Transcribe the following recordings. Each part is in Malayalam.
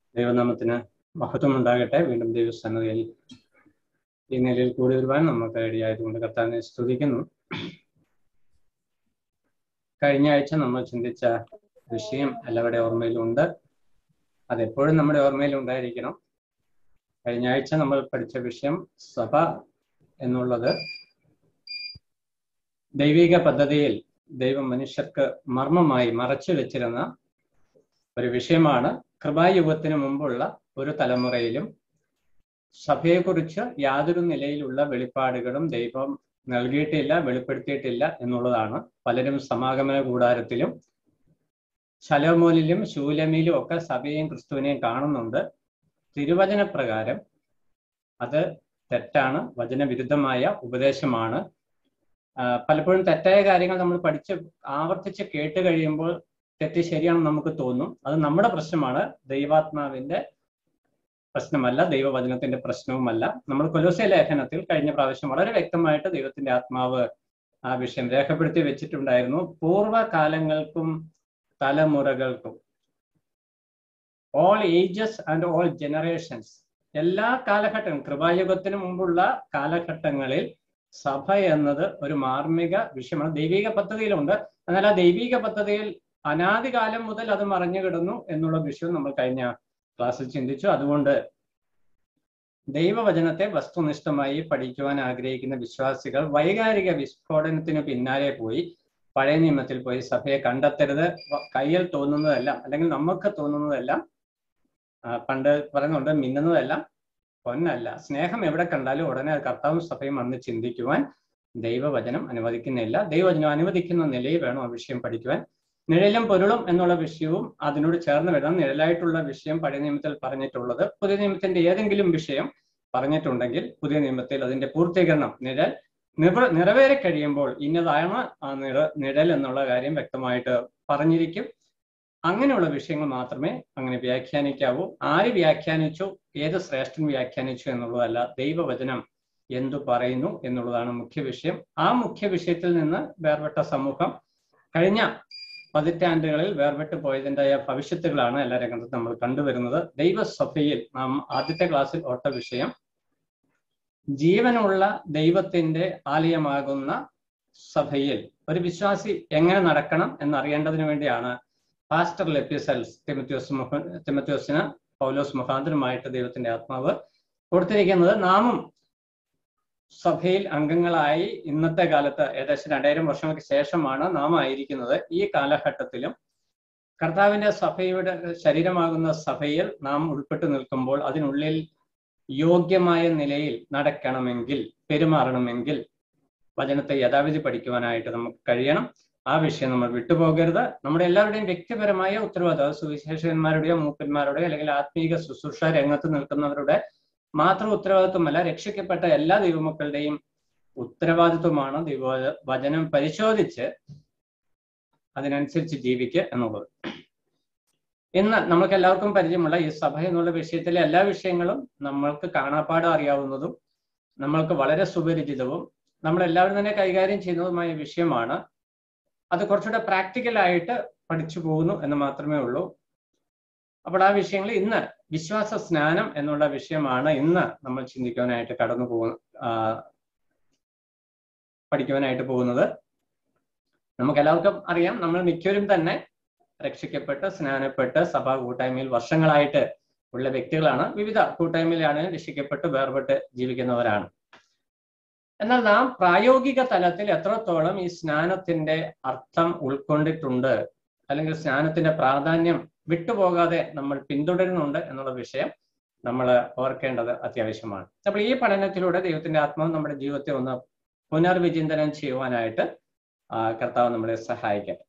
ദൈവനാമത്തിന് മഹത്വം ഉണ്ടാകട്ടെ വീണ്ടും ദൈവസന്നതയിൽ ഈ നിലയിൽ കൂടി വരുവാൻ നമുക്ക് ഇടയായതുകൊണ്ട് കർത്താവിനെ സ്തുതിക്കുന്നു കഴിഞ്ഞ ആഴ്ച നമ്മൾ ചിന്തിച്ച വിഷയം എല്ലാവരുടെ ഓർമ്മയിലുണ്ട് അതെപ്പോഴും നമ്മുടെ ഓർമ്മയിൽ ഉണ്ടായിരിക്കണം കഴിഞ്ഞ ആഴ്ച നമ്മൾ പഠിച്ച വിഷയം സഭ എന്നുള്ളത് ദൈവിക പദ്ധതിയിൽ ദൈവം മനുഷ്യർക്ക് മർമ്മമായി മറച്ചു വെച്ചിരുന്ന ഒരു വിഷയമാണ് കൃപായുഗത്തിന് മുമ്പുള്ള ഒരു തലമുറയിലും സഭയെക്കുറിച്ച് യാതൊരു നിലയിലുള്ള വെളിപ്പാടുകളും ദൈവം നൽകിയിട്ടില്ല വെളിപ്പെടുത്തിയിട്ടില്ല എന്നുള്ളതാണ് പലരും സമാഗമന കൂടാരത്തിലും ശലോമോനിലും ശൂലമിലും ഒക്കെ സഭയെയും ക്രിസ്തുവിനെയും കാണുന്നുണ്ട് തിരുവചന പ്രകാരം അത് തെറ്റാണ് വചനവിരുദ്ധമായ ഉപദേശമാണ് പലപ്പോഴും തെറ്റായ കാര്യങ്ങൾ നമ്മൾ പഠിച്ച് ആവർത്തിച്ച് കേട്ട് കഴിയുമ്പോൾ തെറ്റ് ശരിയാണെന്ന് നമുക്ക് തോന്നും അത് നമ്മുടെ പ്രശ്നമാണ് ദൈവാത്മാവിന്റെ പ്രശ്നമല്ല ദൈവവചനത്തിന്റെ പ്രശ്നവുമല്ല നമ്മൾ കൊലോസയ ലേഖനത്തിൽ കഴിഞ്ഞ പ്രാവശ്യം വളരെ വ്യക്തമായിട്ട് ദൈവത്തിന്റെ ആത്മാവ് ആ വിഷയം രേഖപ്പെടുത്തി വെച്ചിട്ടുണ്ടായിരുന്നു പൂർവ്വകാലങ്ങൾക്കും തലമുറകൾക്കും all ages and all generations എല്ലാ കാലഘട്ടങ്ങളും കൃപായുഗത്തിന് മുമ്പുള്ള കാലഘട്ടങ്ങളിൽ സഭ എന്നത് ഒരു മാർമിക വിഷയമാണ് ദൈവിക പദ്ധതിയിലുണ്ട് എന്നാൽ ആ ദൈവിക പദ്ധതിയിൽ അനാദികാലം മുതൽ അത് മറഞ്ഞു കിടന്നു എന്നുള്ള വിഷയം നമ്മൾ കഴിഞ്ഞ ക്ലാസ്സിൽ ചിന്തിച്ചു അതുകൊണ്ട് ദൈവവചനത്തെ വസ്തുനിഷ്ഠമായി പഠിക്കുവാൻ ആഗ്രഹിക്കുന്ന വിശ്വാസികൾ വൈകാരിക വിസ്ഫോടനത്തിന് പിന്നാലെ പോയി പഴയ നിയമത്തിൽ പോയി സഭയെ കണ്ടെത്തരുത് കയ്യിൽ തോന്നുന്നതെല്ലാം അല്ലെങ്കിൽ നമുക്ക് തോന്നുന്നതെല്ലാം പണ്ട് പറയുന്നുണ്ട് മിന്നുന്നതെല്ലാം പൊന്നല്ല സ്നേഹം എവിടെ കണ്ടാലും ഉടനെ കർത്താവും സഭയും അന്ന് ചിന്തിക്കുവാൻ ദൈവവചനം അനുവദിക്കുന്നില്ല ദൈവവചനം അനുവദിക്കുന്ന നിലയിൽ വേണം ആ വിഷയം പഠിക്കുവാൻ നിഴലും പൊരുളും എന്നുള്ള വിഷയവും അതിനോട് ചേർന്ന് വരണം നിഴലായിട്ടുള്ള വിഷയം പഴയ നിയമത്തിൽ പറഞ്ഞിട്ടുള്ളത് പുതിയ നിയമത്തിന്റെ ഏതെങ്കിലും വിഷയം പറഞ്ഞിട്ടുണ്ടെങ്കിൽ പുതിയ നിയമത്തിൽ അതിന്റെ പൂർത്തീകരണം നിഴൽ നിറ നിറവേറി കഴിയുമ്പോൾ ഇന്നതാണ് ആ നിറ നിഴൽ എന്നുള്ള കാര്യം വ്യക്തമായിട്ട് പറഞ്ഞിരിക്കും അങ്ങനെയുള്ള വിഷയങ്ങൾ മാത്രമേ അങ്ങനെ വ്യാഖ്യാനിക്കാവൂ ആര് വ്യാഖ്യാനിച്ചു ഏത് ശ്രേഷ്ഠൻ വ്യാഖ്യാനിച്ചു എന്നുള്ളതല്ല ദൈവവചനം എന്തു പറയുന്നു എന്നുള്ളതാണ് മുഖ്യ വിഷയം ആ മുഖ്യ വിഷയത്തിൽ നിന്ന് വേർപെട്ട സമൂഹം കഴിഞ്ഞ പതിറ്റാണ്ടുകളിൽ വേർപെട്ട് പോയതിൻ്റെതായ ഭവിഷ്യത്തുകളാണ് എല്ലാ രംഗത്തും നമ്മൾ കണ്ടുവരുന്നത് ദൈവസഭയിൽ നാം ആദ്യത്തെ ക്ലാസ്സിൽ ഓട്ട വിഷയം ജീവനുള്ള ദൈവത്തിന്റെ ആലയമാകുന്ന സഭയിൽ ഒരു വിശ്വാസി എങ്ങനെ നടക്കണം എന്നറിയേണ്ടതിന് വേണ്ടിയാണ് പാസ്റ്റർ ലെപ്പിസൽസ് തിമത്യോസ് മുഹ തിമത്യോസിന് പൗലോസ് മുഖാന്തരമായിട്ട് ദൈവത്തിന്റെ ആത്മാവ് കൊടുത്തിരിക്കുന്നത് നാമും സഭയിൽ അംഗങ്ങളായി ഇന്നത്തെ കാലത്ത് ഏകദേശം രണ്ടായിരം വർഷങ്ങൾക്ക് ശേഷമാണ് നാം ആയിരിക്കുന്നത് ഈ കാലഘട്ടത്തിലും കർത്താവിന്റെ സഭയുടെ ശരീരമാകുന്ന സഭയിൽ നാം ഉൾപ്പെട്ടു നിൽക്കുമ്പോൾ അതിനുള്ളിൽ യോഗ്യമായ നിലയിൽ നടക്കണമെങ്കിൽ പെരുമാറണമെങ്കിൽ വചനത്തെ യഥാവിധി പഠിക്കുവാനായിട്ട് നമുക്ക് കഴിയണം ആ വിഷയം നമ്മൾ വിട്ടുപോകരുത് നമ്മുടെ എല്ലാവരുടെയും വ്യക്തിപരമായ ഉത്തരവാദിത്വം സുവിശേഷകന്മാരുടെയോ മൂപ്പന്മാരുടെയോ അല്ലെങ്കിൽ ആത്മീക ശുശ്രൂഷ രംഗത്ത് നിൽക്കുന്നവരുടെ മാത്രം ഉത്തരവാദിത്വമല്ല രക്ഷിക്കപ്പെട്ട എല്ലാ ദൈവമക്കളുടെയും ഉത്തരവാദിത്വമാണ് ദൈവ വചനം പരിശോധിച്ച് അതിനനുസരിച്ച് ജീവിക്കുക എന്നുള്ളത് ഇന്ന് നമ്മൾക്ക് എല്ലാവർക്കും പരിചയമുള്ള ഈ സഭ എന്നുള്ള വിഷയത്തിലെ എല്ലാ വിഷയങ്ങളും നമ്മൾക്ക് കാണാപ്പാടം അറിയാവുന്നതും നമ്മൾക്ക് വളരെ സുപരിചിതവും നമ്മൾ എല്ലാവരും തന്നെ കൈകാര്യം ചെയ്യുന്നതുമായ വിഷയമാണ് അത് കുറച്ചുകൂടെ പ്രാക്ടിക്കലായിട്ട് പഠിച്ചു പോകുന്നു എന്ന് മാത്രമേ ഉള്ളൂ അപ്പോൾ ആ വിഷയങ്ങൾ ഇന്ന് വിശ്വാസ സ്നാനം എന്നുള്ള വിഷയമാണ് ഇന്ന് നമ്മൾ ചിന്തിക്കുവാനായിട്ട് കടന്നു പോകുന്ന പഠിക്കുവാനായിട്ട് പോകുന്നത് നമുക്ക് എല്ലാവർക്കും അറിയാം നമ്മൾ മിക്കവരും തന്നെ രക്ഷിക്കപ്പെട്ട് സ്നാനപ്പെട്ട് സഭാ കൂട്ടായ്മയിൽ വർഷങ്ങളായിട്ട് ഉള്ള വ്യക്തികളാണ് വിവിധ കൂട്ടായ്മയിലാണ് രക്ഷിക്കപ്പെട്ട് വേർപെട്ട് ജീവിക്കുന്നവരാണ് എന്നാൽ നാം പ്രായോഗിക തലത്തിൽ എത്രത്തോളം ഈ സ്നാനത്തിന്റെ അർത്ഥം ഉൾക്കൊണ്ടിട്ടുണ്ട് അല്ലെങ്കിൽ സ്നാനത്തിന്റെ പ്രാധാന്യം വിട്ടുപോകാതെ നമ്മൾ പിന്തുടരുന്നുണ്ട് എന്നുള്ള വിഷയം നമ്മൾ ഓർക്കേണ്ടത് അത്യാവശ്യമാണ് അപ്പോൾ ഈ പഠനത്തിലൂടെ ദൈവത്തിന്റെ ആത്മാവ് നമ്മുടെ ജീവിതത്തെ ഒന്ന് പുനർവിചിന്തനം ചെയ്യുവാനായിട്ട് കർത്താവ് നമ്മളെ സഹായിക്കട്ടെ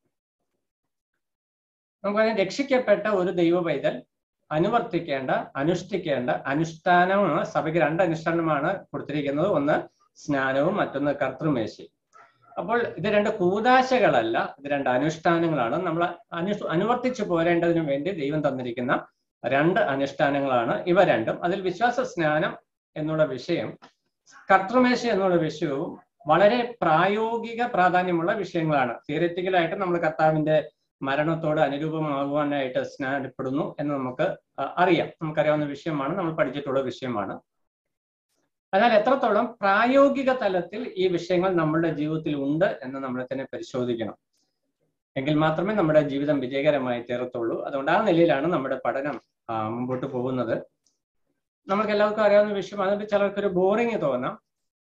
നമുക്ക് രക്ഷിക്കപ്പെട്ട ഒരു ദൈവ പൈതൽ അനുവർത്തിക്കേണ്ട അനുഷ്ഠിക്കേണ്ട അനുഷ്ഠാനമാണ് സഭയ്ക്ക് രണ്ട് അനുഷ്ഠാനമാണ് കൊടുത്തിരിക്കുന്നത് ഒന്ന് സ്നാനവും മറ്റൊന്ന് കർത്തൃമേശി അപ്പോൾ ഇത് രണ്ട് കൂതാശകളല്ല ഇത് രണ്ട് അനുഷ്ഠാനങ്ങളാണ് നമ്മൾ അനു അനുവർത്തിച്ചു പോരേണ്ടതിനു വേണ്ടി ദൈവം തന്നിരിക്കുന്ന രണ്ട് അനുഷ്ഠാനങ്ങളാണ് ഇവ രണ്ടും അതിൽ വിശ്വാസ സ്നാനം എന്നുള്ള വിഷയം കർത്തൃമേശ എന്നുള്ള വിഷയവും വളരെ പ്രായോഗിക പ്രാധാന്യമുള്ള വിഷയങ്ങളാണ് തിയററ്റിക്കലായിട്ട് നമ്മൾ കർത്താവിന്റെ മരണത്തോട് അനുരൂപമാകുവാനായിട്ട് സ്നാനപ്പെടുന്നു എന്ന് നമുക്ക് അറിയാം നമുക്കറിയാവുന്ന വിഷയമാണ് നമ്മൾ പഠിച്ചിട്ടുള്ള വിഷയമാണ് എന്നാൽ എത്രത്തോളം പ്രായോഗിക തലത്തിൽ ഈ വിഷയങ്ങൾ നമ്മുടെ ജീവിതത്തിൽ ഉണ്ട് എന്ന് നമ്മൾ തന്നെ പരിശോധിക്കണം എങ്കിൽ മാത്രമേ നമ്മുടെ ജീവിതം വിജയകരമായി തീരത്തുള്ളൂ അതുകൊണ്ട് ആ നിലയിലാണ് നമ്മുടെ പഠനം മുമ്പോട്ട് പോകുന്നത് നമുക്ക് എല്ലാവർക്കും അറിയാവുന്ന വിഷയം അതുകൊണ്ട് ചിലർക്കൊരു ബോറിങ് തോന്നാം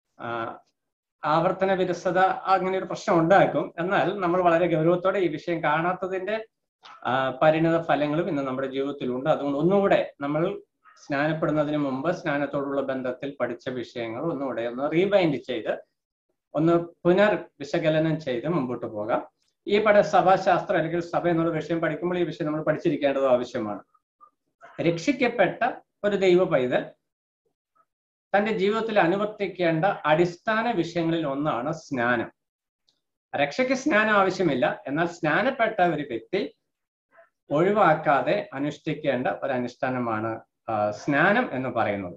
ആവർത്തന വിരസത അങ്ങനെ ഒരു പ്രശ്നം ഉണ്ടാക്കും എന്നാൽ നമ്മൾ വളരെ ഗൗരവത്തോടെ ഈ വിഷയം കാണാത്തതിന്റെ പരിണിത ഫലങ്ങളും ഇന്ന് നമ്മുടെ ജീവിതത്തിലുണ്ട് അതുകൊണ്ട് ഒന്നുകൂടെ നമ്മൾ സ്നാനപ്പെടുന്നതിന് മുമ്പ് സ്നാനത്തോടുള്ള ബന്ധത്തിൽ പഠിച്ച വിഷയങ്ങൾ ഒന്നുകൂടെ ഒന്ന് റീബൈൻഡ് ചെയ്ത് ഒന്ന് പുനർ വിശകലനം ചെയ്ത് മുമ്പോട്ട് പോകാം ഈ പഠ സഭാശാസ്ത്രം അല്ലെങ്കിൽ സഭ എന്നുള്ള വിഷയം പഠിക്കുമ്പോൾ ഈ വിഷയം നമ്മൾ പഠിച്ചിരിക്കേണ്ടത് ആവശ്യമാണ് രക്ഷിക്കപ്പെട്ട ഒരു ദൈവ പൈതൽ തന്റെ ജീവിതത്തിൽ അനുവർത്തിക്കേണ്ട അടിസ്ഥാന വിഷയങ്ങളിൽ ഒന്നാണ് സ്നാനം രക്ഷയ്ക്ക് സ്നാനം ആവശ്യമില്ല എന്നാൽ സ്നാനപ്പെട്ട ഒരു വ്യക്തി ഒഴിവാക്കാതെ അനുഷ്ഠിക്കേണ്ട ഒരു അനുഷ്ഠാനമാണ് സ്നാനം എന്ന് പറയുന്നത്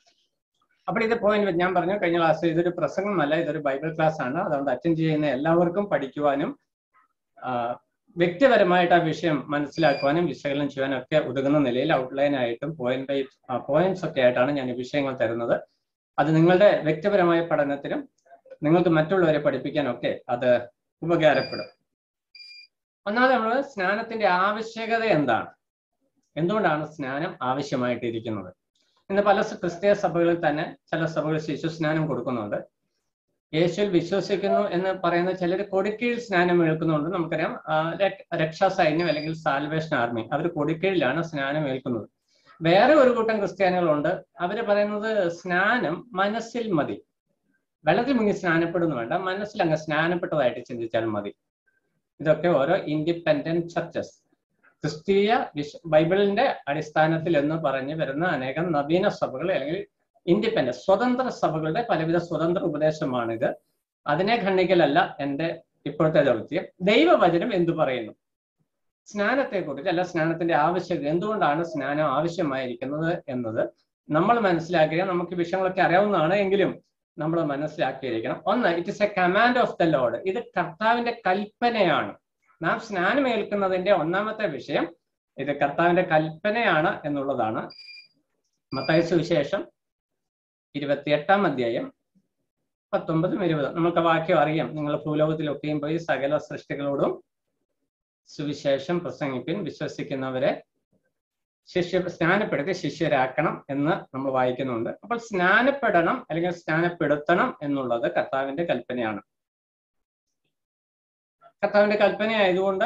അപ്പോൾ ഇത് പോയിന്റ് ഞാൻ പറഞ്ഞു കഴിഞ്ഞ ക്ലാസ്സിൽ ഇതൊരു പ്രസംഗമല്ല ഇതൊരു ബൈബിൾ ക്ലാസ് ആണ് അതുകൊണ്ട് അറ്റൻഡ് ചെയ്യുന്ന എല്ലാവർക്കും പഠിക്കുവാനും വ്യക്തിപരമായിട്ട് ആ വിഷയം മനസ്സിലാക്കുവാനും വിശകലനം ചെയ്യാനും ഒക്കെ ഉതകുന്ന നിലയിൽ ഔട്ട്ലൈൻ ആയിട്ടും പോയിന്റ് ബൈ പോയിന്റ്സ് ഒക്കെ ആയിട്ടാണ് ഞാൻ ഈ വിഷയങ്ങൾ തരുന്നത് അത് നിങ്ങളുടെ വ്യക്തിപരമായ പഠനത്തിനും നിങ്ങൾക്ക് മറ്റുള്ളവരെ പഠിപ്പിക്കാനൊക്കെ അത് ഉപകാരപ്പെടും ഒന്നാമത് നമ്മൾ സ്നാനത്തിന്റെ ആവശ്യകത എന്താണ് എന്തുകൊണ്ടാണ് സ്നാനം ആവശ്യമായിട്ടിരിക്കുന്നത് ഇന്ന് പല ക്രിസ്തീയ സഭകളിൽ തന്നെ ചില സഭകൾ ശിശു സ്നാനം കൊടുക്കുന്നുണ്ട് യേശുവിൽ വിശ്വസിക്കുന്നു എന്ന് പറയുന്ന ചിലർ കൊടിക്കീഴിൽ സ്നാനം ഏൽക്കുന്നുണ്ട് നമുക്കറിയാം രക്ഷാ സൈന്യം അല്ലെങ്കിൽ സാൽവേഷൻ ആർമി അവർ കൊടിക്കീഴിലാണ് സ്നാനം ഏൽക്കുന്നത് വേറെ ഒരു കൂട്ടം ക്രിസ്ത്യാനികളുണ്ട് അവര് പറയുന്നത് സ്നാനം മനസ്സിൽ മതി വെള്ളത്തിൽ മുങ്ങി സ്നാനപ്പെടുന്നു വേണ്ട മനസ്സിൽ അങ്ങ് സ്നാനപ്പെട്ടതായിട്ട് ചിന്തിച്ചാൽ മതി ഇതൊക്കെ ഓരോ ഇൻഡിപെൻഡന്റ് ചർച്ചസ് ക്രിസ്തീയ വിശ് ബൈബിളിന്റെ അടിസ്ഥാനത്തിൽ എന്ന് പറഞ്ഞു വരുന്ന അനേകം നവീന സഭകൾ അല്ലെങ്കിൽ ഇൻഡിപെൻഡന്റ് സ്വതന്ത്ര സഭകളുടെ പലവിധ സ്വതന്ത്ര ഉപദേശമാണിത് അതിനെ ഖണ്ഡിക്കലല്ല എൻ്റെ ഇപ്പോഴത്തെ ദൗത്യം ദൈവവചനം എന്തു പറയുന്നു സ്നാനത്തെക്കുറിച്ച് അല്ല സ്നാനത്തിന്റെ ആവശ്യകത എന്തുകൊണ്ടാണ് സ്നാനം ആവശ്യമായിരിക്കുന്നത് എന്നത് നമ്മൾ മനസ്സിലാക്കിയാൽ നമുക്ക് വിഷയങ്ങളൊക്കെ അറിയാവുന്നതാണ് എങ്കിലും നമ്മൾ മനസ്സിലാക്കിയിരിക്കണം ഒന്ന് it is a command of the Lord ഇത് കർത്താവിന്റെ കൽപ്പനയാണ് നാം സ്നാനം ഏൽക്കുന്നതിന്റെ ഒന്നാമത്തെ വിഷയം ഇത് കർത്താവിന്റെ കൽപ്പനയാണ് എന്നുള്ളതാണ് മത്തായ സുവിശേഷം ഇരുപത്തിയെട്ടാം അധ്യായം പത്തൊമ്പതും ഇരുപതും നമുക്ക് വാക്യം അറിയാം നിങ്ങൾ ഭൂലോകത്തിലൊക്കെയും പോയി സകല സൃഷ്ടികളോടും സുവിശേഷം പ്രസംഗിപ്പിൻ വിശ്വസിക്കുന്നവരെ ശിഷ്യ സ്നാനപ്പെടുത്തി ശിഷ്യരാക്കണം എന്ന് നമ്മൾ വായിക്കുന്നുണ്ട് അപ്പോൾ സ്നാനപ്പെടണം അല്ലെങ്കിൽ സ്നാനപ്പെടുത്തണം എന്നുള്ളത് കർത്താവിന്റെ കൽപ്പനയാണ് കർത്താവിന്റെ കൽപ്പന ആയതുകൊണ്ട്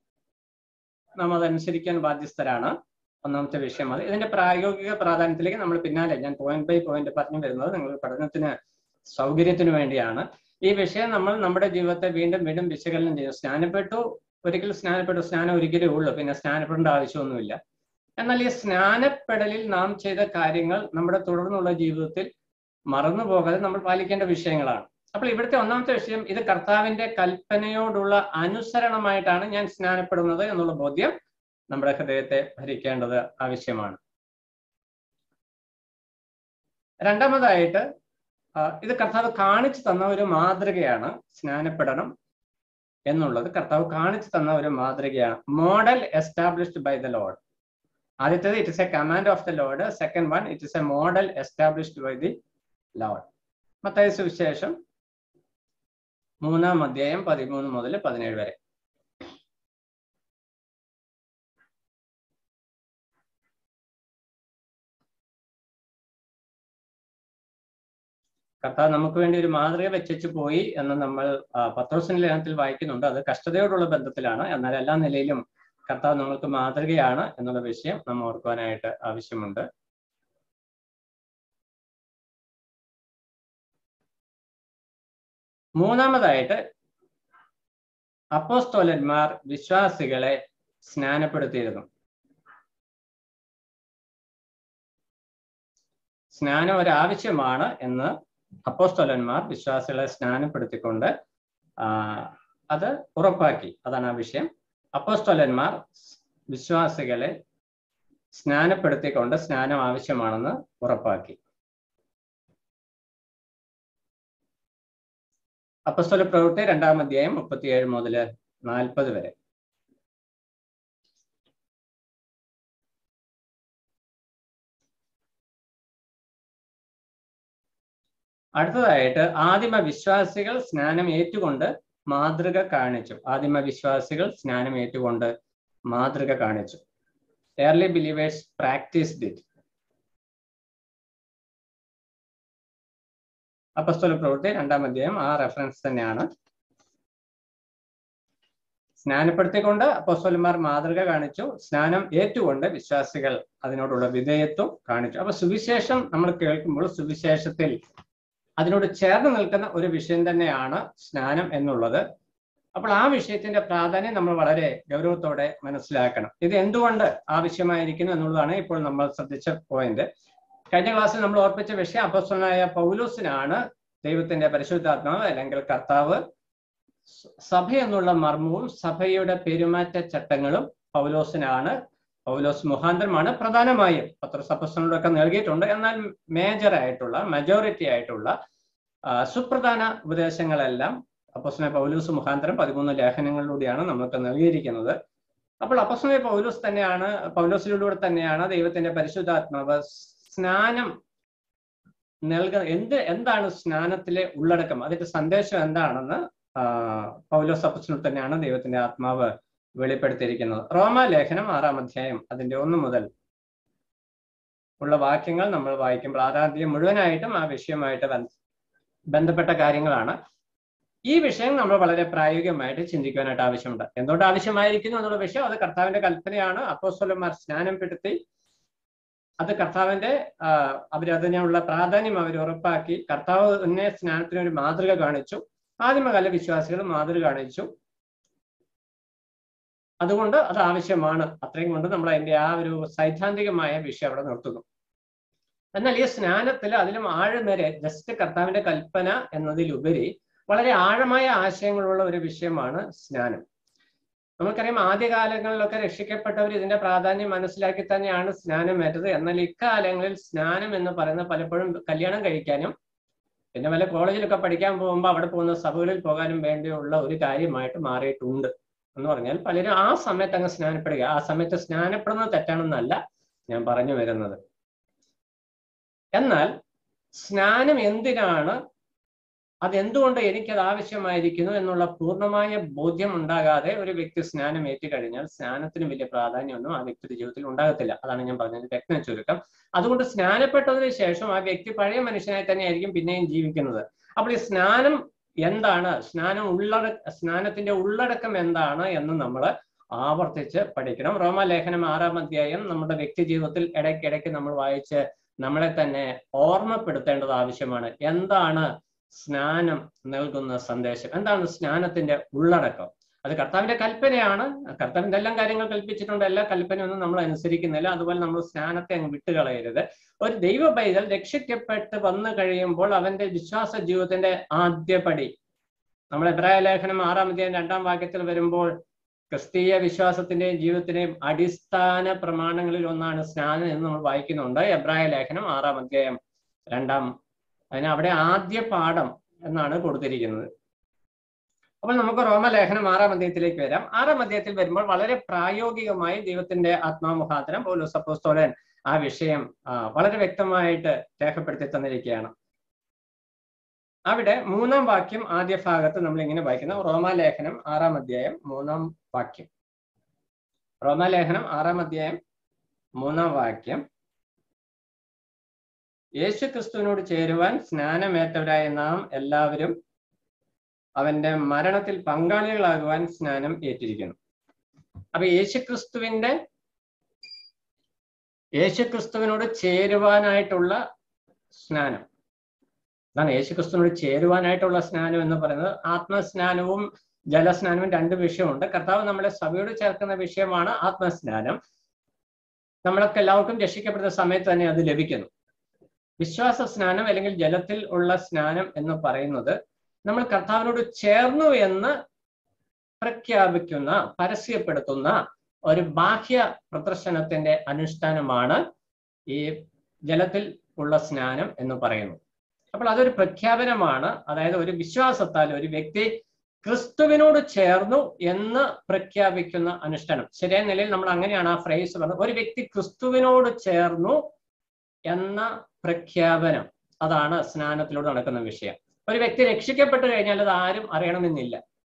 നാം അതനുസരിക്കാൻ ബാധ്യസ്ഥരാണ് ഒന്നാമത്തെ വിഷയം അത് ഇതിന്റെ പ്രായോഗിക പ്രാധാന്യത്തിലേക്ക് നമ്മൾ പിന്നാലെ ഞാൻ പോയിന്റ് ബൈ പോയിന്റ് പറഞ്ഞു വരുന്നത് നിങ്ങൾ പഠനത്തിന് സൗകര്യത്തിന് വേണ്ടിയാണ് ഈ വിഷയം നമ്മൾ നമ്മുടെ ജീവിതത്തെ വീണ്ടും വീണ്ടും വിശകലനം ചെയ്യും സ്നാനപ്പെട്ടു ഒരിക്കൽ സ്നാനപ്പെട്ടു സ്നാനം ഒരിക്കലേ ഉള്ളൂ പിന്നെ സ്നാനപ്പെടേണ്ട ആവശ്യമൊന്നുമില്ല എന്നാൽ ഈ സ്നാനപ്പെടലിൽ നാം ചെയ്ത കാര്യങ്ങൾ നമ്മുടെ തുടർന്നുള്ള ജീവിതത്തിൽ മറന്നു പോകാതെ നമ്മൾ പാലിക്കേണ്ട വിഷയങ്ങളാണ് അപ്പോൾ ഇവിടുത്തെ ഒന്നാമത്തെ വിഷയം ഇത് കർത്താവിന്റെ കൽപ്പനയോടുള്ള അനുസരണമായിട്ടാണ് ഞാൻ സ്നാനപ്പെടുന്നത് എന്നുള്ള ബോധ്യം നമ്മുടെ ഹൃദയത്തെ ഭരിക്കേണ്ടത് ആവശ്യമാണ് രണ്ടാമതായിട്ട് ഇത് കർത്താവ് കാണിച്ചു തന്ന ഒരു മാതൃകയാണ് സ്നാനപ്പെടണം എന്നുള്ളത് കർത്താവ് കാണിച്ചു തന്ന ഒരു മാതൃകയാണ് model established by the Lord ആദ്യത്തേത് it is a command of the Lord second one it is a model established by the Lord മത്തായ സുവിശേഷം മൂന്നാം അധ്യായം പതിമൂന്ന് മുതൽ പതിനേഴ് വരെ കർത്താവ് നമുക്ക് വേണ്ടി ഒരു മാതൃക വെച്ചു പോയി എന്ന് നമ്മൾ പത്രോസിന്റെ ലേഖനത്തിൽ വായിക്കുന്നുണ്ട് അത് കഷ്ടതയോടുള്ള ബന്ധത്തിലാണ് എന്നാൽ എല്ലാ നിലയിലും കർത്താവ് നമ്മൾക്ക് മാതൃകയാണ് എന്നുള്ള വിഷയം നമ്മൾ ഓർക്കുവാനായിട്ട് ആവശ്യമുണ്ട് മൂന്നാമതായിട്ട് അപ്പോസ്തോലന്മാർ വിശ്വാസികളെ സ്നാനപ്പെടുത്തിയിരുന്നു സ്നാനം ഒരാവശ്യമാണ് എന്ന് അപ്പോസ്തോലന്മാർ വിശ്വാസികളെ സ്നാനപ്പെടുത്തിക്കൊണ്ട് അത് ഉറപ്പാക്കി അതാണ് ആ വിഷയം അപ്പോസ്തോലന്മാർ വിശ്വാസികളെ സ്നാനപ്പെടുത്തിക്കൊണ്ട് സ്നാനം ആവശ്യമാണെന്ന് ഉറപ്പാക്കി അപ്പസ്തോല പ്രവൃത്തി രണ്ടാം അധ്യായം മുപ്പത്തിയേഴ് മുതൽ നാൽപ്പത് വരെ അടുത്തതായിട്ട് ആദിമ വിശ്വാസികൾ സ്നാനം ഏറ്റുകൊണ്ട് മാതൃക കാണിച്ചു ആദിമ വിശ്വാസികൾ സ്നാനം ഏറ്റുകൊണ്ട് മാതൃക കാണിച്ചു എയർലി ബിലീവേഴ്സ് പ്രാക്ടീസ് ഡിറ്റ് അപ്പസ്തോല പ്രവൃത്തി രണ്ടാം അധ്യായം ആ റെഫറൻസ് തന്നെയാണ് സ്നാനപ്പെടുത്തിക്കൊണ്ട് അപ്പോസ്തോലന്മാർ മാതൃക കാണിച്ചു സ്നാനം ഏറ്റുകൊണ്ട് വിശ്വാസികൾ അതിനോടുള്ള വിധേയത്വം കാണിച്ചു അപ്പൊ സുവിശേഷം നമ്മൾ കേൾക്കുമ്പോൾ സുവിശേഷത്തിൽ അതിനോട് ചേർന്ന് നിൽക്കുന്ന ഒരു വിഷയം തന്നെയാണ് സ്നാനം എന്നുള്ളത് അപ്പോൾ ആ വിഷയത്തിന്റെ പ്രാധാന്യം നമ്മൾ വളരെ ഗൗരവത്തോടെ മനസ്സിലാക്കണം ഇത് എന്തുകൊണ്ട് ആവശ്യമായിരിക്കുന്നു എന്നുള്ളതാണ് ഇപ്പോൾ നമ്മൾ ശ്രദ്ധിച്ച പോയിന്റ് കഴിഞ്ഞ ക്ലാസ്സിൽ നമ്മൾ ഓർപ്പിച്ച വിഷയം അപ്പസ്വനായ പൗലൂസിനാണ് ദൈവത്തിന്റെ പരിശുദ്ധാത്മാവ് അല്ലെങ്കിൽ കർത്താവ് സഭ എന്നുള്ള മർമ്മവും സഭയുടെ പെരുമാറ്റ ചട്ടങ്ങളും പൗലോസിനാണ് പൗലോസ് മുഖാന്തരമാണ് പ്രധാനമായും പത്രസപ്പസ്വനോടൊക്കെ നൽകിയിട്ടുണ്ട് എന്നാൽ മേജർ ആയിട്ടുള്ള മെജോറിറ്റി ആയിട്ടുള്ള സുപ്രധാന ഉപദേശങ്ങളെല്ലാം അപ്പസ്വന പൗലൂസ് മുഖാന്തരം പതിമൂന്ന് ലേഖനങ്ങളിലൂടെയാണ് നമുക്ക് നൽകിയിരിക്കുന്നത് അപ്പോൾ അപ്പസ്വന പൗലൂസ് തന്നെയാണ് പൗലോസിലൂടെ തന്നെയാണ് ദൈവത്തിന്റെ പരിശുദ്ധാത്മാവ് സ്നാനം നൽകുന്ന എന്ത് എന്താണ് സ്നാനത്തിലെ ഉള്ളടക്കം അതിന്റെ സന്ദേശം എന്താണെന്ന് പൗലോസ് അപ്പസ്വനോട് തന്നെയാണ് ദൈവത്തിന്റെ ആത്മാവ് വെളിപ്പെടുത്തിയിരിക്കുന്നത് റോമ ലേഖനം ആറാം അധ്യായം അതിന്റെ ഒന്ന് മുതൽ ഉള്ള വാക്യങ്ങൾ നമ്മൾ വായിക്കുമ്പോൾ ആറാദ്യം മുഴുവനായിട്ടും ആ വിഷയമായിട്ട് ബന്ധപ്പെട്ട കാര്യങ്ങളാണ് ഈ വിഷയം നമ്മൾ വളരെ പ്രായോഗികമായിട്ട് ചിന്തിക്കുവാനായിട്ട് ആവശ്യമുണ്ട് എന്തുകൊണ്ട് ആവശ്യമായിരിക്കുന്നു എന്നുള്ള വിഷയം അത് കർത്താവിന്റെ കൽപ്പനയാണ് അപ്പോസ്വലന്മാർ സ്നാനപ്പെടുത്തി അത് കർത്താവിന്റെ അവരതിനുള്ള പ്രാധാന്യം അവർ ഉറപ്പാക്കി കർത്താവ് തന്നെ സ്നാനത്തിന് ഒരു മാതൃക കാണിച്ചു ആദിമകാല വിശ്വാസികൾ മാതൃക കാണിച്ചു അതുകൊണ്ട് അത് ആവശ്യമാണ് അത്രയും കൊണ്ട് നമ്മൾ അതിന്റെ ആ ഒരു സൈദ്ധാന്തികമായ വിഷയം അവിടെ നിർത്തുന്നു എന്നാൽ ഈ സ്നാനത്തിൽ അതിലും ആഴമേറെ ജസ്റ്റ് കർത്താവിന്റെ കൽപ്പന എന്നതിലുപരി വളരെ ആഴമായ ആശയങ്ങളുള്ള ഒരു വിഷയമാണ് സ്നാനം നമുക്കറിയാം ആദ്യകാലങ്ങളിലൊക്കെ രക്ഷിക്കപ്പെട്ടവർ ഇതിന്റെ പ്രാധാന്യം മനസ്സിലാക്കി തന്നെയാണ് സ്നാനം ഏറ്റത് എന്നാൽ ഇക്കാലങ്ങളിൽ സ്നാനം എന്ന് പറയുന്നത് പലപ്പോഴും കല്യാണം കഴിക്കാനും പിന്നെ വല്ല കോളേജിലൊക്കെ പഠിക്കാൻ പോകുമ്പോൾ അവിടെ പോകുന്ന സഭകളിൽ പോകാനും വേണ്ടിയുള്ള ഒരു കാര്യമായിട്ട് മാറിയിട്ടുണ്ട് എന്ന് പറഞ്ഞാൽ പലരും ആ സമയത്ത് അങ്ങ് സ്നാനപ്പെടുക ആ സമയത്ത് സ്നാനപ്പെടുന്നത് തെറ്റാണെന്നല്ല ഞാൻ പറഞ്ഞു വരുന്നത് എന്നാൽ സ്നാനം എന്തിനാണ് അതെന്തുകൊണ്ട് എനിക്കത് ആവശ്യമായിരിക്കുന്നു എന്നുള്ള പൂർണ്ണമായ ബോധ്യം ഉണ്ടാകാതെ ഒരു വ്യക്തി സ്നാനം ഏറ്റുകഴിഞ്ഞാൽ സ്നാനത്തിന് വലിയ പ്രാധാന്യമൊന്നും ആ വ്യക്തിയുടെ ജീവിതത്തിൽ ഉണ്ടാകത്തില്ല അതാണ് ഞാൻ പറഞ്ഞത് വ്യക്തം ചുരുക്കം അതുകൊണ്ട് സ്നാനപ്പെട്ടതിന് ശേഷം ആ വ്യക്തി പഴയ മനുഷ്യനായി തന്നെയായിരിക്കും പിന്നെയും ജീവിക്കുന്നത് അപ്പോൾ ഈ സ്നാനം എന്താണ് സ്നാനം ഉള്ളട സ്നാനത്തിന്റെ ഉള്ളടക്കം എന്താണ് എന്ന് നമ്മൾ ആവർത്തിച്ച് പഠിക്കണം റോമാലേഖനം ആറാം അധ്യായം നമ്മുടെ വ്യക്തി ജീവിതത്തിൽ ഇടയ്ക്കിടയ്ക്ക് നമ്മൾ വായിച്ച് നമ്മളെ തന്നെ ഓർമ്മപ്പെടുത്തേണ്ടത് ആവശ്യമാണ് എന്താണ് സ്നാനം നൽകുന്ന സന്ദേശം എന്താണ് സ്നാനത്തിന്റെ ഉള്ളടക്കം അത് കർത്താവിന്റെ കൽപ്പനയാണ് കർത്താവിന്റെ എല്ലാം കാര്യങ്ങൾ കൽപ്പിച്ചിട്ടുണ്ട് എല്ലാ കൽപ്പനയൊന്നും നമ്മൾ അനുസരിക്കുന്നില്ല അതുപോലെ നമ്മൾ സ്നാനത്തെ അങ്ങ് വിട്ടുകളയരുത് ഒരു ദൈവ പൈതൽ രക്ഷിക്കപ്പെട്ട് വന്നു കഴിയുമ്പോൾ അവന്റെ വിശ്വാസ ജീവിതത്തിന്റെ ആദ്യപടി നമ്മൾ എബ്രായ ലേഖനം ആറാം അധ്യായം രണ്ടാം വാക്യത്തിൽ വരുമ്പോൾ ക്രിസ്തീയ വിശ്വാസത്തിന്റെയും ജീവിതത്തിന്റെയും അടിസ്ഥാന പ്രമാണങ്ങളിൽ ഒന്നാണ് സ്നാനം എന്ന് നമ്മൾ വായിക്കുന്നുണ്ട് എബ്രായ ലേഖനം ആറാം അധ്യായം രണ്ടാം അതിന് അവിടെ ആദ്യ പാഠം എന്നാണ് കൊടുത്തിരിക്കുന്നത് അപ്പോൾ നമുക്ക് റോമലേഖനം ആറാം അധ്യായത്തിലേക്ക് വരാം ആറാം അധ്യായത്തിൽ വരുമ്പോൾ വളരെ പ്രായോഗികമായി ദൈവത്തിന്റെ ആത്മാമുഖാന്തരം പൗലോസ് അപ്പോസ്തോലൻ ആ വിഷയം വളരെ വ്യക്തമായിട്ട് രേഖപ്പെടുത്തി തന്നിരിക്കുകയാണ് അവിടെ മൂന്നാം വാക്യം ആദ്യ ഭാഗത്ത് നമ്മൾ ഇങ്ങനെ വായിക്കുന്ന റോമാലേഖനം ആറാം അധ്യായം മൂന്നാം വാക്യം റോമാലേഖനം ആറാം അധ്യായം മൂന്നാം വാക്യം യേശു ക്രിസ്തുവിനോട് ചേരുവാൻ സ്നാനമേറ്റവരായ നാം എല്ലാവരും അവന്റെ മരണത്തിൽ പങ്കാളികളാകുവാൻ സ്നാനം ഏറ്റിരിക്കുന്നു അപ്പൊ യേശുക്രിസ്തുവിന്റെ യേശുക്രിസ്തുവിനോട് ചേരുവാനായിട്ടുള്ള സ്നാനം അതാണ് യേശുക്രിസ്തുവിനോട് ചേരുവാനായിട്ടുള്ള സ്നാനം എന്ന് പറയുന്നത് ആത്മസ്നാനവും ജലസ്നാനവും രണ്ട് വിഷയമുണ്ട് കർത്താവ് നമ്മളെ സഭയോട് ചേർക്കുന്ന വിഷയമാണ് ആത്മസ്നാനം നമ്മളൊക്കെ എല്ലാവർക്കും രക്ഷിക്കപ്പെടുന്ന സമയത്ത് തന്നെ അത് ലഭിക്കുന്നു വിശ്വാസ സ്നാനം അല്ലെങ്കിൽ ജലത്തിൽ ഉള്ള സ്നാനം എന്ന് പറയുന്നത് നമ്മൾ കർത്താവിനോട് ചേർന്നു എന്ന് പ്രഖ്യാപിക്കുന്ന പരസ്യപ്പെടുത്തുന്ന ഒരു ബാഹ്യ പ്രദർശനത്തിന്റെ അനുഷ്ഠാനമാണ് ഈ ജലത്തിൽ ഉള്ള സ്നാനം എന്ന് പറയുന്നത് അപ്പോൾ അതൊരു പ്രഖ്യാപനമാണ് അതായത് ഒരു വിശ്വാസത്താൽ ഒരു വ്യക്തി ക്രിസ്തുവിനോട് ചേർന്നു എന്ന് പ്രഖ്യാപിക്കുന്ന അനുഷ്ഠാനം ശരിയായ നിലയിൽ നമ്മൾ അങ്ങനെയാണ് ആ ഫ്രേസ് പറഞ്ഞത് ഒരു വ്യക്തി ക്രിസ്തുവിനോട് ചേർന്നു എന്ന പ്രഖ്യാപനം അതാണ് സ്നാനത്തിലൂടെ നടക്കുന്ന വിഷയം ഒരു വ്യക്തി രക്ഷിക്കപ്പെട്ട് കഴിഞ്ഞാൽ അത് ആരും അറിയണമെന്നില്ല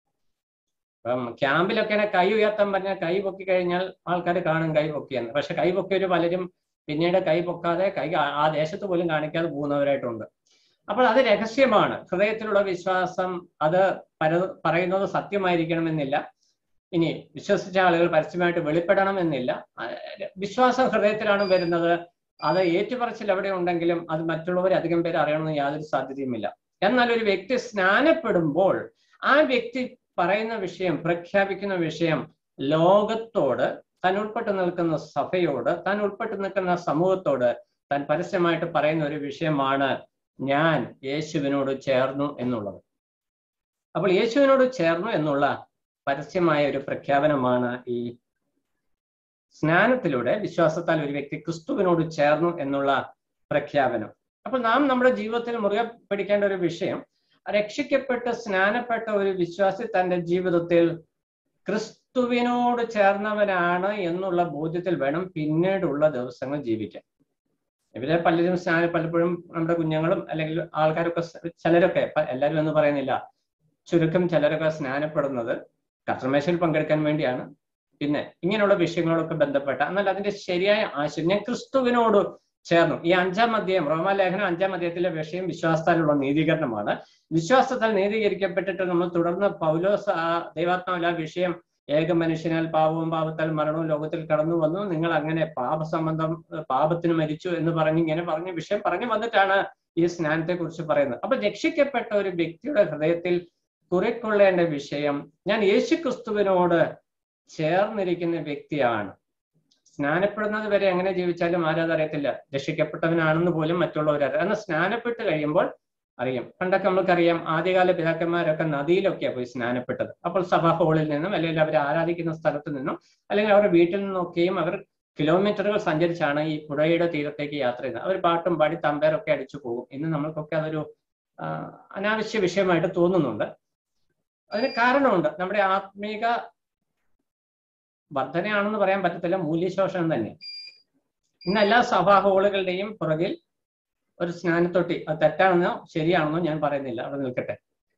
ഇപ്പം ക്യാമ്പിലൊക്കെ കൈ ഉയർത്താൻ പറഞ്ഞാൽ കൈ പൊക്കി കഴിഞ്ഞാൽ ആൾക്കാർ കാണും കൈ പൊക്കിയെന്ന് പക്ഷെ കൈ പൊക്കിയൊരു പലരും പിന്നീട് കൈ പൊക്കാതെ കൈ ആ ദേശത്ത് പോലും കാണിക്കാതെ പോകുന്നവരായിട്ടുണ്ട് അപ്പോൾ അത് രഹസ്യമാണ് ഹൃദയത്തിലുള്ള വിശ്വാസം അത് പര പറയുന്നത് സത്യമായിരിക്കണമെന്നില്ല ഇനി വിശ്വസിച്ച ആളുകൾ പരസ്യമായിട്ട് വെളിപ്പെടണമെന്നില്ല വിശ്വാസം ഹൃദയത്തിലാണ് വരുന്നത് അത് ഏറ്റുപറച്ചിൽ എവിടെ ഉണ്ടെങ്കിലും അത് മറ്റുള്ളവർ അധികം പേര് അറിയണമെന്ന് യാതൊരു സാധ്യതയുമില്ല എന്നാൽ ഒരു വ്യക്തി സ്നാനപ്പെടുമ്പോൾ ആ വ്യക്തി പറയുന്ന വിഷയം പ്രഖ്യാപിക്കുന്ന വിഷയം ലോകത്തോട് താൻ ഉൾപ്പെട്ട് നിൽക്കുന്ന സഭയോട് താൻ ഉൾപ്പെട്ട് നിൽക്കുന്ന സമൂഹത്തോട് താൻ പരസ്യമായിട്ട് പറയുന്ന ഒരു വിഷയമാണ് ഞാൻ യേശുവിനോട് ചേർന്നു എന്നുള്ളത് അപ്പോൾ യേശുവിനോട് ചേർന്നു എന്നുള്ള പരസ്യമായ ഒരു പ്രഖ്യാപനമാണ് ഈ സ്നാനത്തിലൂടെ വിശ്വാസത്താൽ ഒരു വ്യക്തി ക്രിസ്തുവിനോട് ചേർന്നു എന്നുള്ള പ്രഖ്യാപനം അപ്പോൾ നാം നമ്മുടെ ജീവിതത്തിൽ മുറുകെ പിടിക്കേണ്ട ഒരു വിഷയം രക്ഷിക്കപ്പെട്ട് സ്നാനപ്പെട്ട ഒരു വിശ്വാസി തന്റെ ജീവിതത്തിൽ ക്രിസ്തുവിനോട് ചേർന്നവനാണ് എന്നുള്ള ബോധ്യത്തിൽ വേണം പിന്നീടുള്ള ദിവസങ്ങൾ ജീവിക്കാൻ ഇവരെ പലരും സ്നാന പലപ്പോഴും നമ്മുടെ കുഞ്ഞുങ്ങളും അല്ലെങ്കിൽ ആൾക്കാരൊക്കെ ചിലരൊക്കെ എല്ലാവരും എന്ന് പറയുന്നില്ല ചുരുക്കം ചിലരൊക്കെ സ്നാനപ്പെടുന്നത് കർത്തമേശയിൽ പങ്കെടുക്കാൻ വേണ്ടിയാണ് പിന്നെ ഇങ്ങനെയുള്ള വിഷയങ്ങളോടൊക്കെ ബന്ധപ്പെട്ട എന്നാൽ അതിന്റെ ശരിയായ ആശയം ഞാൻ ക്രിസ്തുവിനോട് ചേർന്നു ഈ അഞ്ചാം അധ്യായം റോമാലേഖനം അഞ്ചാം അധ്യായത്തിലെ വിഷയം വിശ്വാസത്താലുള്ള നീതീകരണമാണ് വിശ്വാസത്താൽ നീതീകരിക്കപ്പെട്ടിട്ട് നമ്മൾ തുടർന്ന് പൗലോസ് ആ ദൈവാത്മാവിൽ ആ വിഷയം ഏക മനുഷ്യനാൽ പാപവും പാപത്താൽ മരണവും ലോകത്തിൽ കടന്നു വന്നു നിങ്ങൾ അങ്ങനെ പാപസംബന്ധം പാപത്തിന് മരിച്ചു എന്ന് പറഞ്ഞ് ഇങ്ങനെ പറഞ്ഞ വിഷയം പറഞ്ഞു വന്നിട്ടാണ് ഈ സ്നാനത്തെ കുറിച്ച് പറയുന്നത് അപ്പൊ രക്ഷിക്കപ്പെട്ട ഒരു വ്യക്തിയുടെ ഹൃദയത്തിൽ കുറിക്കൊള്ളേണ്ട വിഷയം ഞാൻ യേശു ക്രിസ്തുവിനോട് ചേർന്നിരിക്കുന്ന വ്യക്തിയാണ് സ്നാനപ്പെടുന്നത് വരെ എങ്ങനെ ജീവിച്ചാലും ആരും അറിയത്തില്ല രക്ഷിക്കപ്പെട്ടവനാണെന്ന് പോലും മറ്റുള്ളവർ അറിയാം എന്നാൽ സ്നാനപ്പെട്ട് കഴിയുമ്പോൾ അറിയാം പണ്ടൊക്കെ നമ്മൾക്കറിയാം ആദ്യകാല പിതാക്കന്മാരൊക്കെ നദിയിലൊക്കെയാണ് പോയി സ്നാനപ്പെട്ടത് അപ്പോൾ സഭാ ഹോളിൽ നിന്നും അല്ലെങ്കിൽ അവർ ആരാധിക്കുന്ന സ്ഥലത്ത് നിന്നും അല്ലെങ്കിൽ അവരുടെ വീട്ടിൽ നിന്നൊക്കെയും അവർ കിലോമീറ്ററുകൾ സഞ്ചരിച്ചാണ് ഈ പുഴയുടെ തീരത്തേക്ക് യാത്ര ചെയ്യുന്നത് അവർ പാട്ടും പാടി തമ്പേരൊക്കെ അടിച്ചു പോകും ഇന്ന് നമ്മൾക്കൊക്കെ അതൊരു അനാവശ്യ വിഷയമായിട്ട് തോന്നുന്നുണ്ട് അതിന് കാരണമുണ്ട് നമ്മുടെ ആത്മീക വർധനയാണെന്ന് പറയാൻ പറ്റത്തില്ല മൂല്യശോഷണം തന്നെ ഇന്ന് എല്ലാ സഭാ ഹോളുകളുടെയും പുറകിൽ ഒരു സ്നാനത്തൊട്ടി അത് തെറ്റാണെന്നോ ശരിയാണെന്നോ ഞാൻ പറയുന്നില്ല അവിടെ നിൽക്കട്ടെ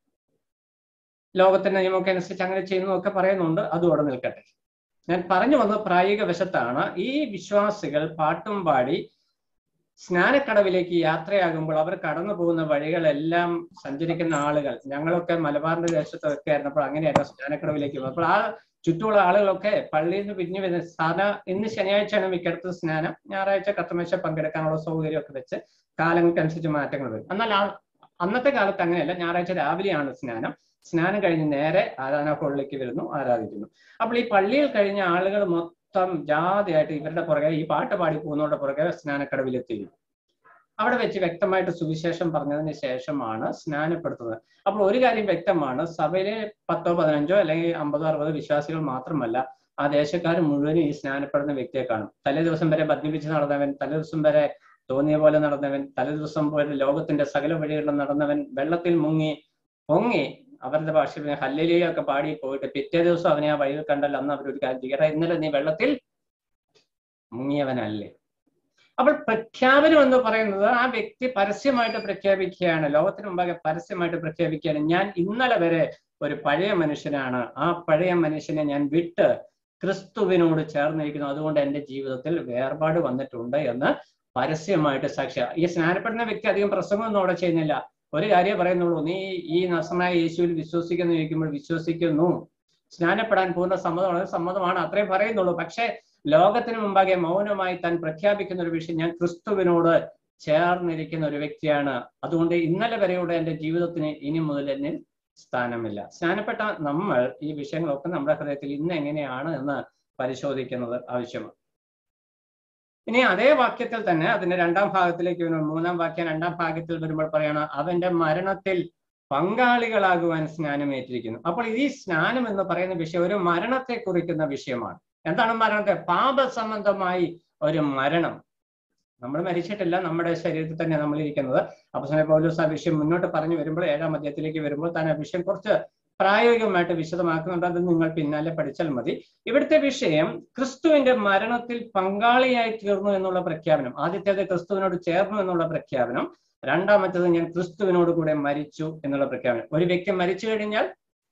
ലോകത്തിന്റെ നിയമമൊക്കെ അനുസരിച്ച് അങ്ങനെ ചെയ്യുന്നതൊക്കെ പറയുന്നുണ്ട് അതും അവിടെ നിൽക്കട്ടെ ഞാൻ പറഞ്ഞു വന്നത് പ്രായോഗിക വശത്താണ് ഈ വിശ്വാസികൾ പാട്ടും പാടി സ്നാനക്കടവിലേക്ക് യാത്രയാകുമ്പോൾ അവർ കടന്നു പോകുന്ന വഴികളെല്ലാം സഞ്ചരിക്കുന്ന ആളുകൾ ഞങ്ങളൊക്കെ മലബാറിന്റെ ദേശത്തൊക്കെ ആയിരുന്നപ്പോൾ അങ്ങനെയായിരുന്നു സ്നാനക്കടവിലേക്ക് പോകുന്നത് അപ്പോൾ ആ ചുറ്റുമുള്ള ആളുകളൊക്കെ പള്ളിയിൽ നിന്ന് പിരിഞ്ഞു വരുന്ന സാധാ ഇന്ന് ശനിയാഴ്ചയാണ് മിക്കടത്ത് സ്നാനം ഞായറാഴ്ച കത്തമേശ പങ്കെടുക്കാനുള്ള സൗകര്യമൊക്കെ വെച്ച് കാലങ്ങൾക്കനുസരിച്ച് മാറ്റങ്ങൾ വരും എന്നാൽ ആ അന്നത്തെ കാലത്ത് അങ്ങനെയല്ല ഞായറാഴ്ച രാവിലെയാണ് സ്നാനം സ്നാനം കഴിഞ്ഞ് നേരെ ആരാധനാ ഹോളിലേക്ക് വരുന്നു ആരാധിക്കുന്നു അപ്പോൾ ഈ പള്ളിയിൽ കഴിഞ്ഞ ആളുകൾ മൊത്തം ജാതിയായിട്ട് ഇവരുടെ പുറകെ ഈ പാട്ട് പാടി പോകുന്നവരുടെ പുറകെ സ്നാനക്കടവിലെത്തിയിരുന്നു അവിടെ വെച്ച് വ്യക്തമായിട്ട് സുവിശേഷം പറഞ്ഞതിന് ശേഷമാണ് സ്നാനപ്പെടുത്തുന്നത് അപ്പോൾ ഒരു കാര്യം വ്യക്തമാണ് സഭയിലെ പത്തോ പതിനഞ്ചോ അല്ലെങ്കിൽ അമ്പതോ അറുപതോ വിശ്വാസികൾ മാത്രമല്ല ആ ദേശക്കാർ മുഴുവനും ഈ സ്നാനപ്പെടുന്ന വ്യക്തിയെ കാണും തലേ ദിവസം വരെ മദ്യപിച്ച് നടന്നവൻ തലേ ദിവസം വരെ തോന്നിയ പോലെ നടന്നവൻ തലേ ദിവസം പോലെ ലോകത്തിന്റെ സകല വഴികളിലും നടന്നവൻ വെള്ളത്തിൽ മുങ്ങി പൊങ്ങി അവരുടെ ഭാഷയിൽ ഹല്ലലിയൊക്കെ പാടി പോയിട്ട് പിറ്റേ ദിവസം അവനെ ആ വഴിയിൽ കണ്ടല്ലോ അന്ന് അവരൊരു കാര്യം ചെയ്യട്ടെ ഇന്നലെ നീ വെള്ളത്തിൽ മുങ്ങിയവനല്ലേ അപ്പോൾ പ്രഖ്യാപനം എന്ന് പറയുന്നത് ആ വ്യക്തി പരസ്യമായിട്ട് പ്രഖ്യാപിക്കുകയാണ് ലോകത്തിന് മുമ്പാകെ പരസ്യമായിട്ട് പ്രഖ്യാപിക്കുകയാണ് ഞാൻ ഇന്നലെ വരെ ഒരു പഴയ മനുഷ്യനാണ് ആ പഴയ മനുഷ്യനെ ഞാൻ വിട്ട് ക്രിസ്തുവിനോട് ചേർന്നിരിക്കുന്നു അതുകൊണ്ട് എൻ്റെ ജീവിതത്തിൽ വേർപാട് വന്നിട്ടുണ്ട് എന്ന് പരസ്യമായിട്ട് സാക്ഷ്യ ഈ സ്നാനപ്പെടുന്ന വ്യക്തി അധികം പ്രസംഗമൊന്നും അവിടെ ചെയ്യുന്നില്ല ഒരു കാര്യം പറയുന്നുള്ളൂ നീ ഈ നസനായ യേശുവിൽ വിശ്വസിക്കുന്നു ചോദിക്കുമ്പോൾ വിശ്വസിക്കുന്നു സ്നാനപ്പെടാൻ പൂർണ്ണ സമ്മതമാണ് സമ്മതമാണ് അത്രേ പറയുന്നുള്ളൂ പക്ഷേ ലോകത്തിന് മുമ്പാകെ മൗനമായി താൻ പ്രഖ്യാപിക്കുന്ന ഒരു വിഷയം ഞാൻ ക്രിസ്തുവിനോട് ചേർന്നിരിക്കുന്ന ഒരു വ്യക്തിയാണ് അതുകൊണ്ട് ഇന്നലെ വരെയുള്ള എൻ്റെ ജീവിതത്തിന് ഇനി മുതൽ എന്നിൽ സ്ഥാനമില്ല സ്നാനപ്പെട്ട നമ്മൾ ഈ വിഷയങ്ങളൊക്കെ നമ്മുടെ ഹൃദയത്തിൽ ഇന്ന് എങ്ങനെയാണ് എന്ന് പരിശോധിക്കുന്നത് ആവശ്യമാണ് ഇനി അതേ വാക്യത്തിൽ തന്നെ അതിന്റെ രണ്ടാം ഭാഗത്തിലേക്ക് വരുമ്പോൾ മൂന്നാം വാക്യം രണ്ടാം ഭാഗത്തിൽ വരുമ്പോൾ പറയണം അവന്റെ മരണത്തിൽ പങ്കാളികളാകുവാൻ സ്നാനമേറ്റിരിക്കുന്നു അപ്പോൾ ഈ സ്നാനം എന്ന് പറയുന്ന വിഷയം ഒരു മരണത്തെ കുറിക്കുന്ന വിഷയമാണ് എന്താണ് മരണത്തെ പാപസംബന്ധമായി ഒരു മരണം നമ്മൾ മരിച്ചിട്ടില്ല നമ്മുടെ ശരീരത്തിൽ തന്നെ നമ്മൾ ഇരിക്കുന്നത് അപ്പൊ പൗലോസ് ആ വിഷയം മുന്നോട്ട് പറഞ്ഞു വരുമ്പോൾ ഏഴാം അധ്യായത്തിലേക്ക് വരുമ്പോൾ താൻ ആ വിഷയം കുറച്ച് പ്രായോഗികമായിട്ട് വിശദമാക്കുന്നുണ്ട് അത് നിങ്ങൾ പിന്നാലെ പഠിച്ചാൽ മതി ഇവിടുത്തെ വിഷയം ക്രിസ്തുവിന്റെ മരണത്തിൽ പങ്കാളിയായി തീർന്നു എന്നുള്ള പ്രഖ്യാപനം ആദ്യത്തേത് ക്രിസ്തുവിനോട് ചേർന്നു എന്നുള്ള പ്രഖ്യാപനം രണ്ടാമത്തേത് ഞാൻ ക്രിസ്തുവിനോട് കൂടെ മരിച്ചു എന്നുള്ള പ്രഖ്യാപനം ഒരു വ്യക്തി മരിച്ചു കഴിഞ്ഞാൽ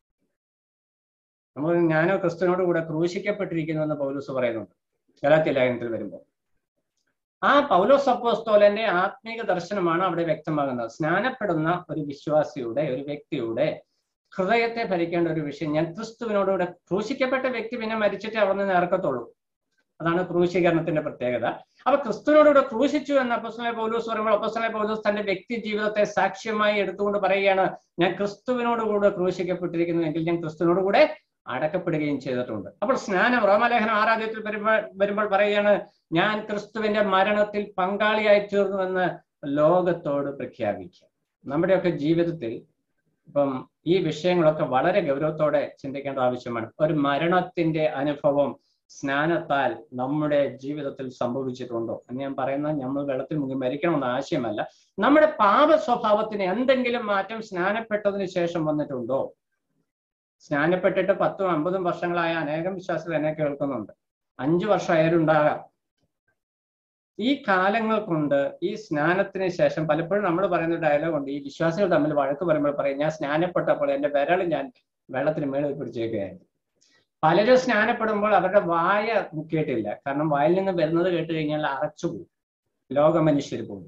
നമ്മൾ ഞാനോ ക്രിസ്തുവിനോട് കൂടെ ക്രൂശിക്കപ്പെട്ടിരിക്കുന്നു എന്ന് പൗലൂസ് പറയുന്നുണ്ട് ഗലാത്യ ലേഖനത്തിൽ വരുമ്പോൾ ആ പൗലോസ് അപ്പോസ്തോലന്റെ ആത്മീക ദർശനമാണ് അവിടെ വ്യക്തമാകുന്നത് സ്നാനപ്പെടുന്ന ഒരു വിശ്വാസിയുടെ ഒരു വ്യക്തിയുടെ ഹൃദയത്തെ ഭരിക്കേണ്ട ഒരു വിഷയം ഞാൻ ക്രിസ്തുവിനോടുകൂടെ ക്രൂശിക്കപ്പെട്ട വ്യക്തി പിന്നെ മരിച്ചിട്ട് അവിടെ നിന്ന് ഇറക്കത്തുള്ളൂ അതാണ് ക്രൂശീകരണത്തിന്റെ പ്രത്യേകത അപ്പൊ ക്രിസ്തുവിനോടുകൂടെ ക്രൂശിച്ചു എന്ന അപ്പസ്തല പൗലൂസ് പറയുമ്പോൾ അപ്പസ്തല പൗലൂസ് തന്റെ വ്യക്തി ജീവിതത്തെ സാക്ഷ്യമായി എടുത്തുകൊണ്ട് പറയുകയാണ് ഞാൻ ക്രിസ്തുവിനോടുകൂടെ ക്രൂശിക്കപ്പെട്ടിരിക്കുന്നു എങ്കിൽ ഞാൻ ക്രിസ്തുവിനോടുകൂടെ അടക്കപ്പെടുകയും ചെയ്തിട്ടുണ്ട് അപ്പോൾ സ്നാനം റോമലേഖനം ആരാധ്യത്തിൽ വരുമ്പോൾ വരുമ്പോൾ പറയുകയാണ് ഞാൻ ക്രിസ്തുവിന്റെ മരണത്തിൽ പങ്കാളിയായി തീർന്നുവെന്ന് ലോകത്തോട് പ്രഖ്യാപിക്കുക നമ്മുടെയൊക്കെ ജീവിതത്തിൽ ഇപ്പം ഈ വിഷയങ്ങളൊക്കെ വളരെ ഗൗരവത്തോടെ ചിന്തിക്കേണ്ട ആവശ്യമാണ് ഒരു മരണത്തിന്റെ അനുഭവം സ്നാനത്താൽ നമ്മുടെ ജീവിതത്തിൽ സംഭവിച്ചിട്ടുണ്ടോ എന്ന് ഞാൻ പറയുന്നത് നമ്മൾ വെള്ളത്തിൽ മുങ്ങി മരിക്കണമെന്ന ആശയമല്ല നമ്മുടെ പാപ സ്വഭാവത്തിന് എന്തെങ്കിലും മാറ്റം സ്നാനപ്പെട്ടതിന് ശേഷം വന്നിട്ടുണ്ടോ സ്നാനപ്പെട്ടിട്ട് പത്തും അമ്പതും വർഷങ്ങളായ അനേകം വിശ്വാസികൾ എന്നെ കേൾക്കുന്നുണ്ട് അഞ്ചു വർഷമായാലുണ്ടാകാം ഈ കാലങ്ങൾ കൊണ്ട് ഈ സ്നാനത്തിന് ശേഷം പലപ്പോഴും നമ്മൾ പറയുന്ന ഡയലോഗ് ഉണ്ട് ഈ വിശ്വാസികൾ തമ്മിൽ വഴക്ക് പറയുമ്പോൾ പറയും ഞാൻ സ്നാനപ്പെട്ടപ്പോൾ എന്റെ വിരൽ ഞാൻ വെള്ളത്തിന് മേളിൽ പിടിച്ചേക്കുകയായിരുന്നു പലരും സ്നാനപ്പെടുമ്പോൾ അവരുടെ വായ മുക്കിയിട്ടില്ല കാരണം വായിൽ നിന്ന് വരുന്നത് കേട്ട് കഴിഞ്ഞാൽ അറച്ചുപോകും ലോക മനുഷ്യർ പോകും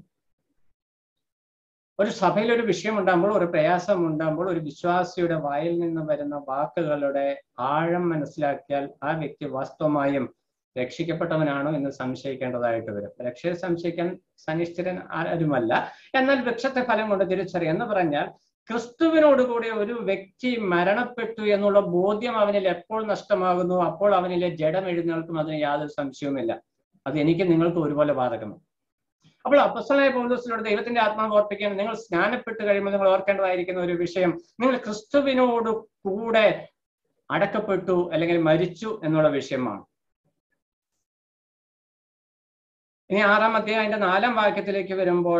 ഒരു സഭയിൽ ഒരു വിഷയം ഉണ്ടാകുമ്പോൾ ഒരു പ്രയാസം ഉണ്ടാകുമ്പോൾ ഒരു വിശ്വാസിയുടെ വായിൽ നിന്ന് വരുന്ന വാക്കുകളുടെ ആഴം മനസ്സിലാക്കിയാൽ ആ വ്യക്തി വാസ്തവമായും രക്ഷിക്കപ്പെട്ടവനാണോ എന്ന് സംശയിക്കേണ്ടതായിട്ട് വരും രക്ഷയെ സംശയിക്കാൻ സനിഷ്ഠിരൻ ആരുമല്ല എന്നാൽ വൃക്ഷത്തെ ഫലം കൊണ്ട് തിരിച്ചറിയാം എന്ന് പറഞ്ഞാൽ ക്രിസ്തുവിനോടുകൂടി ഒരു വ്യക്തി മരണപ്പെട്ടു എന്നുള്ള ബോധ്യം അവനിൽ എപ്പോൾ നഷ്ടമാകുന്നു അപ്പോൾ അവനിലെ ജഡം എഴുന്നേൽക്കും അതിന് യാതൊരു സംശയവുമില്ല അത് എനിക്ക് നിങ്ങൾക്ക് ഒരുപോലെ ബാധകമാണ് അപ്പോൾ അപ്പസ്തലായ പൗലോസിനോട് ദൈവത്തിന്റെ ആത്മാവ് ഓർപ്പിക്കുകയാണ് നിങ്ങൾ സ്നാനപ്പെട്ട് കഴിയുമ്പോൾ നിങ്ങൾ ഓർക്കേണ്ടതായിരിക്കുന്ന ഒരു വിഷയം നിങ്ങൾ ക്രിസ്തുവിനോട് കൂടെ അടക്കപ്പെട്ടു അല്ലെങ്കിൽ മരിച്ചു എന്നുള്ള വിഷയമാണ് ഇനി ആറാം അധ്യായം അതിന്റെ നാലാം വാക്യത്തിലേക്ക് വരുമ്പോൾ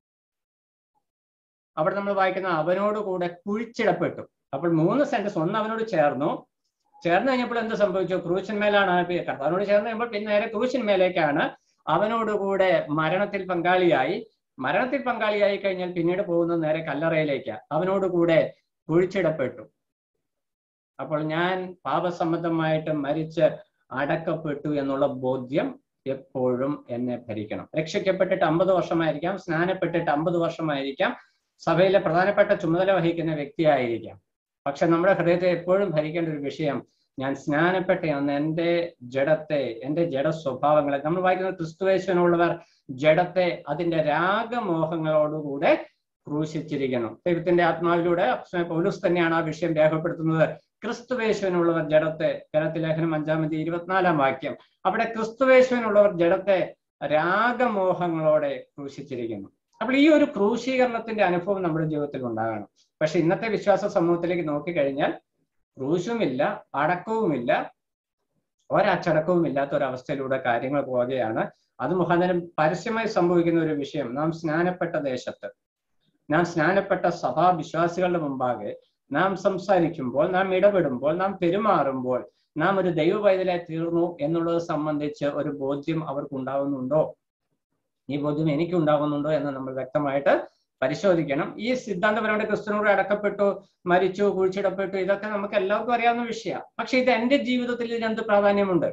അവിടെ നമ്മൾ വായിക്കുന്ന അവനോട് കൂടെ കുഴിച്ചിടപ്പെട്ടു അപ്പോൾ മൂന്ന് സെന്റൻസ് ഒന്ന് അവനോട് ചേർന്നു ചേർന്ന് കഴിഞ്ഞപ്പോൾ എന്ത് സംഭവിച്ചു ക്രൂശന്മേലാണ് കർത്താവിനോട് ചേർന്ന് കഴിയുമ്പോൾ പിന്നെ നേരെ ക്രൂശന്മേലേക്കാണ് അവനോടുകൂടെ മരണത്തിൽ പങ്കാളിയായി മരണത്തിൽ പങ്കാളിയായി കഴിഞ്ഞാൽ പിന്നീട് പോകുന്നത് നേരെ കല്ലറയിലേക്ക് അവനോടുകൂടെ കുഴിച്ചിടപ്പെട്ടു അപ്പോൾ ഞാൻ പാപസംബന്ധമായിട്ട് മരിച്ച് അടക്കപ്പെട്ടു എന്നുള്ള ബോധ്യം എപ്പോഴും എന്നെ ഭരിക്കണം രക്ഷിക്കപ്പെട്ടിട്ട് അമ്പത് വർഷമായിരിക്കാം സ്നാനപ്പെട്ടിട്ട് അമ്പത് വർഷമായിരിക്കാം സഭയിലെ പ്രധാനപ്പെട്ട ചുമതല വഹിക്കുന്ന വ്യക്തിയായിരിക്കാം പക്ഷെ നമ്മുടെ ഹൃദയത്തെ എപ്പോഴും ഭരിക്കേണ്ട ഒരു വിഷയം ഞാൻ സ്നാനപ്പെട്ട അന്ന് എൻ്റെ ജഡത്തെ എൻ്റെ ജഡ സ്വഭാവങ്ങളെ നമ്മൾ വായിക്കുന്ന ക്രിസ്തുവേശ്വനുള്ളവർ ജഡത്തെ അതിന്റെ രാഗമോഹങ്ങളോടുകൂടെ ക്രൂശിച്ചിരിക്കുന്നു ദൈവത്തിന്റെ ആത്മാവിലൂടെ പൗലൂസ് തന്നെയാണ് ആ വിഷയം രേഖപ്പെടുത്തുന്നത് ക്രിസ്തുവേശ്വനുള്ളവർ ജഡത്തെ ഗലത്തി ലേഖനം അഞ്ചാമത്തെ ഇരുപത്തിനാലാം വാക്യം അവിടെ ക്രിസ്തുവേശ്വനുള്ളവർ ജഡത്തെ രാഗമോഹങ്ങളോടെ ക്രൂശിച്ചിരിക്കുന്നു അപ്പോൾ ഈ ഒരു ക്രൂശീകരണത്തിന്റെ അനുഭവം നമ്മുടെ ജീവിതത്തിൽ ഉണ്ടാകണം പക്ഷെ ഇന്നത്തെ വിശ്വാസ സമൂഹത്തിലേക്ക് നോക്കിക്കഴിഞ്ഞാൽ ക്രൂശുമില്ല അടക്കവുമില്ല ഒരച്ചടക്കവും ഇല്ലാത്ത ഒരവസ്ഥയിലൂടെ കാര്യങ്ങൾ പോവുകയാണ് അത് മുഖാന്തരം പരസ്യമായി സംഭവിക്കുന്ന ഒരു വിഷയം നാം സ്നാനപ്പെട്ട ദേശത്ത് നാം സ്നാനപ്പെട്ട സഭാ വിശ്വാസികളുടെ മുമ്പാകെ നാം സംസാരിക്കുമ്പോൾ നാം ഇടപെടുമ്പോൾ നാം പെരുമാറുമ്പോൾ നാം ഒരു ദൈവ പൈതലായി തീർന്നു എന്നുള്ളത് സംബന്ധിച്ച് ഒരു ബോധ്യം അവർക്ക് ഉണ്ടാകുന്നുണ്ടോ ഈ ബോധ്യം എനിക്ക് ഉണ്ടാകുന്നുണ്ടോ എന്ന് നമ്മൾ വ്യക്തമായിട്ട് പരിശോധിക്കണം ഈ സിദ്ധാന്തപരമായിട്ട് ക്രിസ്തുവിനോട് അടക്കപ്പെട്ടു മരിച്ചു കുഴിച്ചിടപ്പെട്ടു ഇതൊക്കെ നമുക്ക് എല്ലാവർക്കും അറിയാവുന്ന വിഷയമാണ് പക്ഷെ ഇത് എന്റെ ജീവിതത്തിൽ ഇതിന് എന്ത് പ്രാധാന്യമുണ്ട്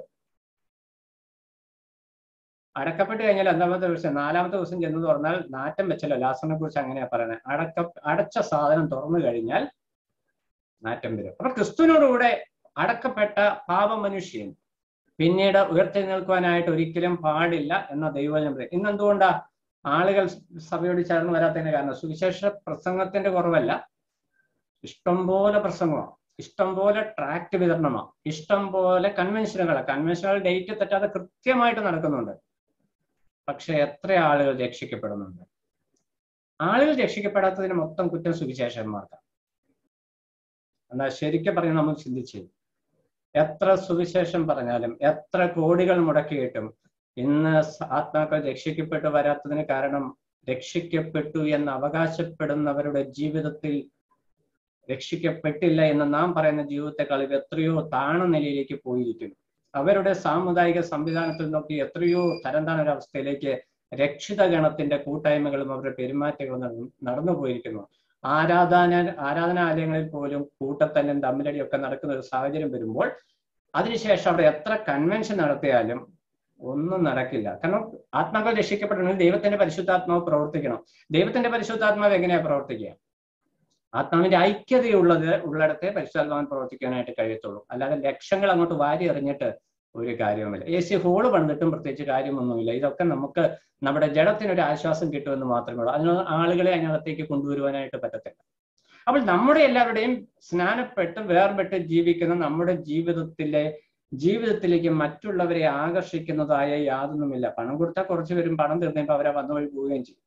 അടക്കപ്പെട്ട് കഴിഞ്ഞാൽ എന്താമത്തെ ദിവസം നാലാമത്തെ ദിവസം ചെന്ന് തുറന്നാൽ നാറ്റം വെച്ചല്ലോ ലാസറിനെ കുറിച്ച് അങ്ങനെയാ പറയുന്നത് അടക്ക അടച്ച സാധനം തുറന്നു കഴിഞ്ഞാൽ നാറ്റം വരും അപ്പൊ ക്രിസ്തുവിനോടുകൂടെ അടക്കപ്പെട്ട പാപമനുഷ്യൻ പിന്നീട് ഉയർത്തെഴുന്നേൽക്കുവാനായിട്ട് ഒരിക്കലും പാടില്ല എന്ന ദൈവജനം പറയും ഇന്ന് എന്തുകൊണ്ടാ ആളുകൾ സഭയോട് ചേർന്ന് വരാത്തതിന് കാരണം സുവിശേഷ പ്രസംഗത്തിന്റെ കുറവല്ല ഇഷ്ടംപോലെ പ്രസംഗമാണ് ഇഷ്ടംപോലെ ട്രാക്ട് വിതരണമാണ് ഇഷ്ടംപോലെ കൺവെൻഷനുകളാണ് കൺവെൻഷനുകൾ ഡേറ്റ് തെറ്റാതെ കൃത്യമായിട്ട് നടക്കുന്നുണ്ട് പക്ഷെ എത്ര ആളുകൾ രക്ഷിക്കപ്പെടുന്നുണ്ട് ആളുകൾ രക്ഷിക്കപ്പെടാത്തതിന് മൊത്തം കുറ്റം സുവിശേഷന്മാർക്കാണ് എന്നാ ശരിക്കും പറഞ്ഞ് നമ്മൾ ചിന്തിച്ചു എത്ര സുവിശേഷം പറഞ്ഞാലും എത്ര കോടികൾ മുടക്കിയിട്ടും ഇന്ന് ആത്മാക്കൾ രക്ഷിക്കപ്പെട്ടു വരാത്തതിന് കാരണം രക്ഷിക്കപ്പെട്ടു എന്ന് അവകാശപ്പെടുന്നവരുടെ ജീവിതത്തിൽ രക്ഷിക്കപ്പെട്ടില്ല എന്ന് നാം പറയുന്ന ജീവിതത്തെക്കാൾ ഇത് എത്രയോ താണ നിലയിലേക്ക് പോയിരിക്കുന്നു അവരുടെ സാമുദായിക സംവിധാനത്തിൽ നോക്കി എത്രയോ തരം താണ ഒരവസ്ഥയിലേക്ക് രക്ഷിത ഗണത്തിന്റെ കൂട്ടായ്മകളും അവരുടെ പെരുമാറ്റങ്ങളും നടന്നു നടന്നു പോയിരിക്കുന്നു ആരാധന ആരാധനാലയങ്ങളിൽ പോലും കൂട്ടത്തല്ലും തമ്മിലടിയൊക്കെ നടക്കുന്ന ഒരു സാഹചര്യം വരുമ്പോൾ അതിനുശേഷം അവിടെ എത്ര കൺവെൻഷൻ നടത്തിയാലും ഒന്നും നടക്കില്ല കാരണം ആത്മാക്കൾ രക്ഷിക്കപ്പെടണമെങ്കിൽ ദൈവത്തിന്റെ പരിശുദ്ധാത്മാവ് പ്രവർത്തിക്കണം ദൈവത്തിന്റെ പരിശുദ്ധാത്മാവ് എങ്ങനെയാ പ്രവർത്തിക്കുക ആത്മാവിന്റെ ഐക്യതയുള്ളത് ഉള്ളിടത്തെ പരിശുദ്ധാത്മാവൻ പ്രവർത്തിക്കാനായിട്ട് കഴിയത്തുള്ളൂ അല്ലാതെ ലക്ഷങ്ങൾ അങ്ങോട്ട് വാരി എറിഞ്ഞിട്ട് ഒരു കാര്യവുമില്ല എ സി ഹോള് പണിതിട്ടും പ്രത്യേകിച്ച് കാര്യമൊന്നുമില്ല ഇതൊക്കെ നമുക്ക് നമ്മുടെ ജഡത്തിന് ഒരു ആശ്വാസം കിട്ടുമെന്ന് മാത്രമേ ഉള്ളൂ അതിന് ആളുകളെ അതിനകത്തേക്ക് കൊണ്ടുവരുവാനായിട്ട് പറ്റത്തില്ല അപ്പോൾ നമ്മുടെ എല്ലാവരുടെയും സ്നാനപ്പെട്ട് വേർപെട്ട് ജീവിക്കുന്ന നമ്മുടെ ജീവിതത്തിലെ ജീവിതത്തിലേക്ക് മറ്റുള്ളവരെ ആകർഷിക്കുന്നതായ യാതൊന്നുമില്ല പണം കൊടുത്താൽ കുറച്ച് പേരും പണം തീർന്നപ്പോൾ അവരെ വന്നു വഴി പോവുകയും ചെയ്യും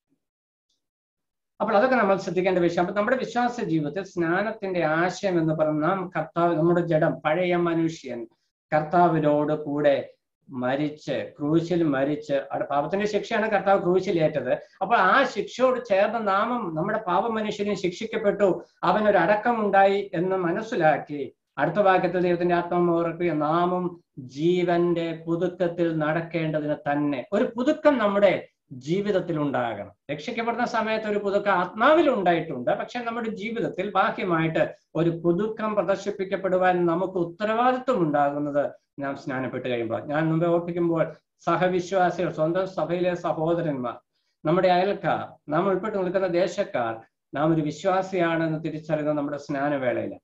അപ്പോൾ അതൊക്കെ നമ്മൾ ശ്രദ്ധിക്കേണ്ട വിഷയം അപ്പൊ നമ്മുടെ വിശ്വാസ ജീവിതത്തിൽ സ്നാനത്തിന്റെ ആശയം എന്ന് പറഞ്ഞാൽ നാം കർത്താവ് നമ്മുടെ ജഡം പഴയ മനുഷ്യൻ കർത്താവിനോട് കൂടെ മരിച്ച് ക്രൂശിൽ മരിച്ച് അവിടെ പാപത്തിന്റെ ശിക്ഷയാണ് കർത്താവ് ക്രൂശിലേറ്റത് അപ്പോൾ ആ ശിക്ഷയോട് ചേർന്ന നാമം നമ്മുടെ പാപ മനുഷ്യനും ശിക്ഷിക്കപ്പെട്ടു അവനൊരു അടക്കമുണ്ടായി എന്ന് മനസ്സിലാക്കി അടുത്ത വാക്യത്തിൽ ദൈവത്തിന്റെ ആത്മാവ് ഓർക്കുക നാമം ജീവന്റെ പുതുക്കത്തിൽ നടക്കേണ്ടതിന് തന്നെ ഒരു പുതുക്കം നമ്മുടെ ജീവിതത്തിൽ ഉണ്ടാകണം രക്ഷിക്കപ്പെടുന്ന സമയത്ത് ഒരു പുതുക്കം ആത്മാവിൽ ഉണ്ടായിട്ടുണ്ട് പക്ഷെ നമ്മുടെ ജീവിതത്തിൽ ബാഹ്യമായിട്ട് ഒരു പുതുക്കം പ്രദർശിപ്പിക്കപ്പെടുവാൻ നമുക്ക് ഉത്തരവാദിത്വം ഉണ്ടാകുന്നത് നാം സ്നാനപ്പെട്ട് കഴിയുമ്പോൾ ഞാൻ മുമ്പ് ഓർപ്പിക്കുമ്പോൾ സഹവിശ്വാസികൾ സ്വന്തം സഭയിലെ സഹോദരന്മാർ നമ്മുടെ അയൽക്കാർ നാം ഉൾപ്പെട്ട് നിൽക്കുന്ന ദേശക്കാർ നാം ഒരു വിശ്വാസിയാണെന്ന് തിരിച്ചറിയുന്നത് നമ്മുടെ സ്നാനവേളയിലാണ്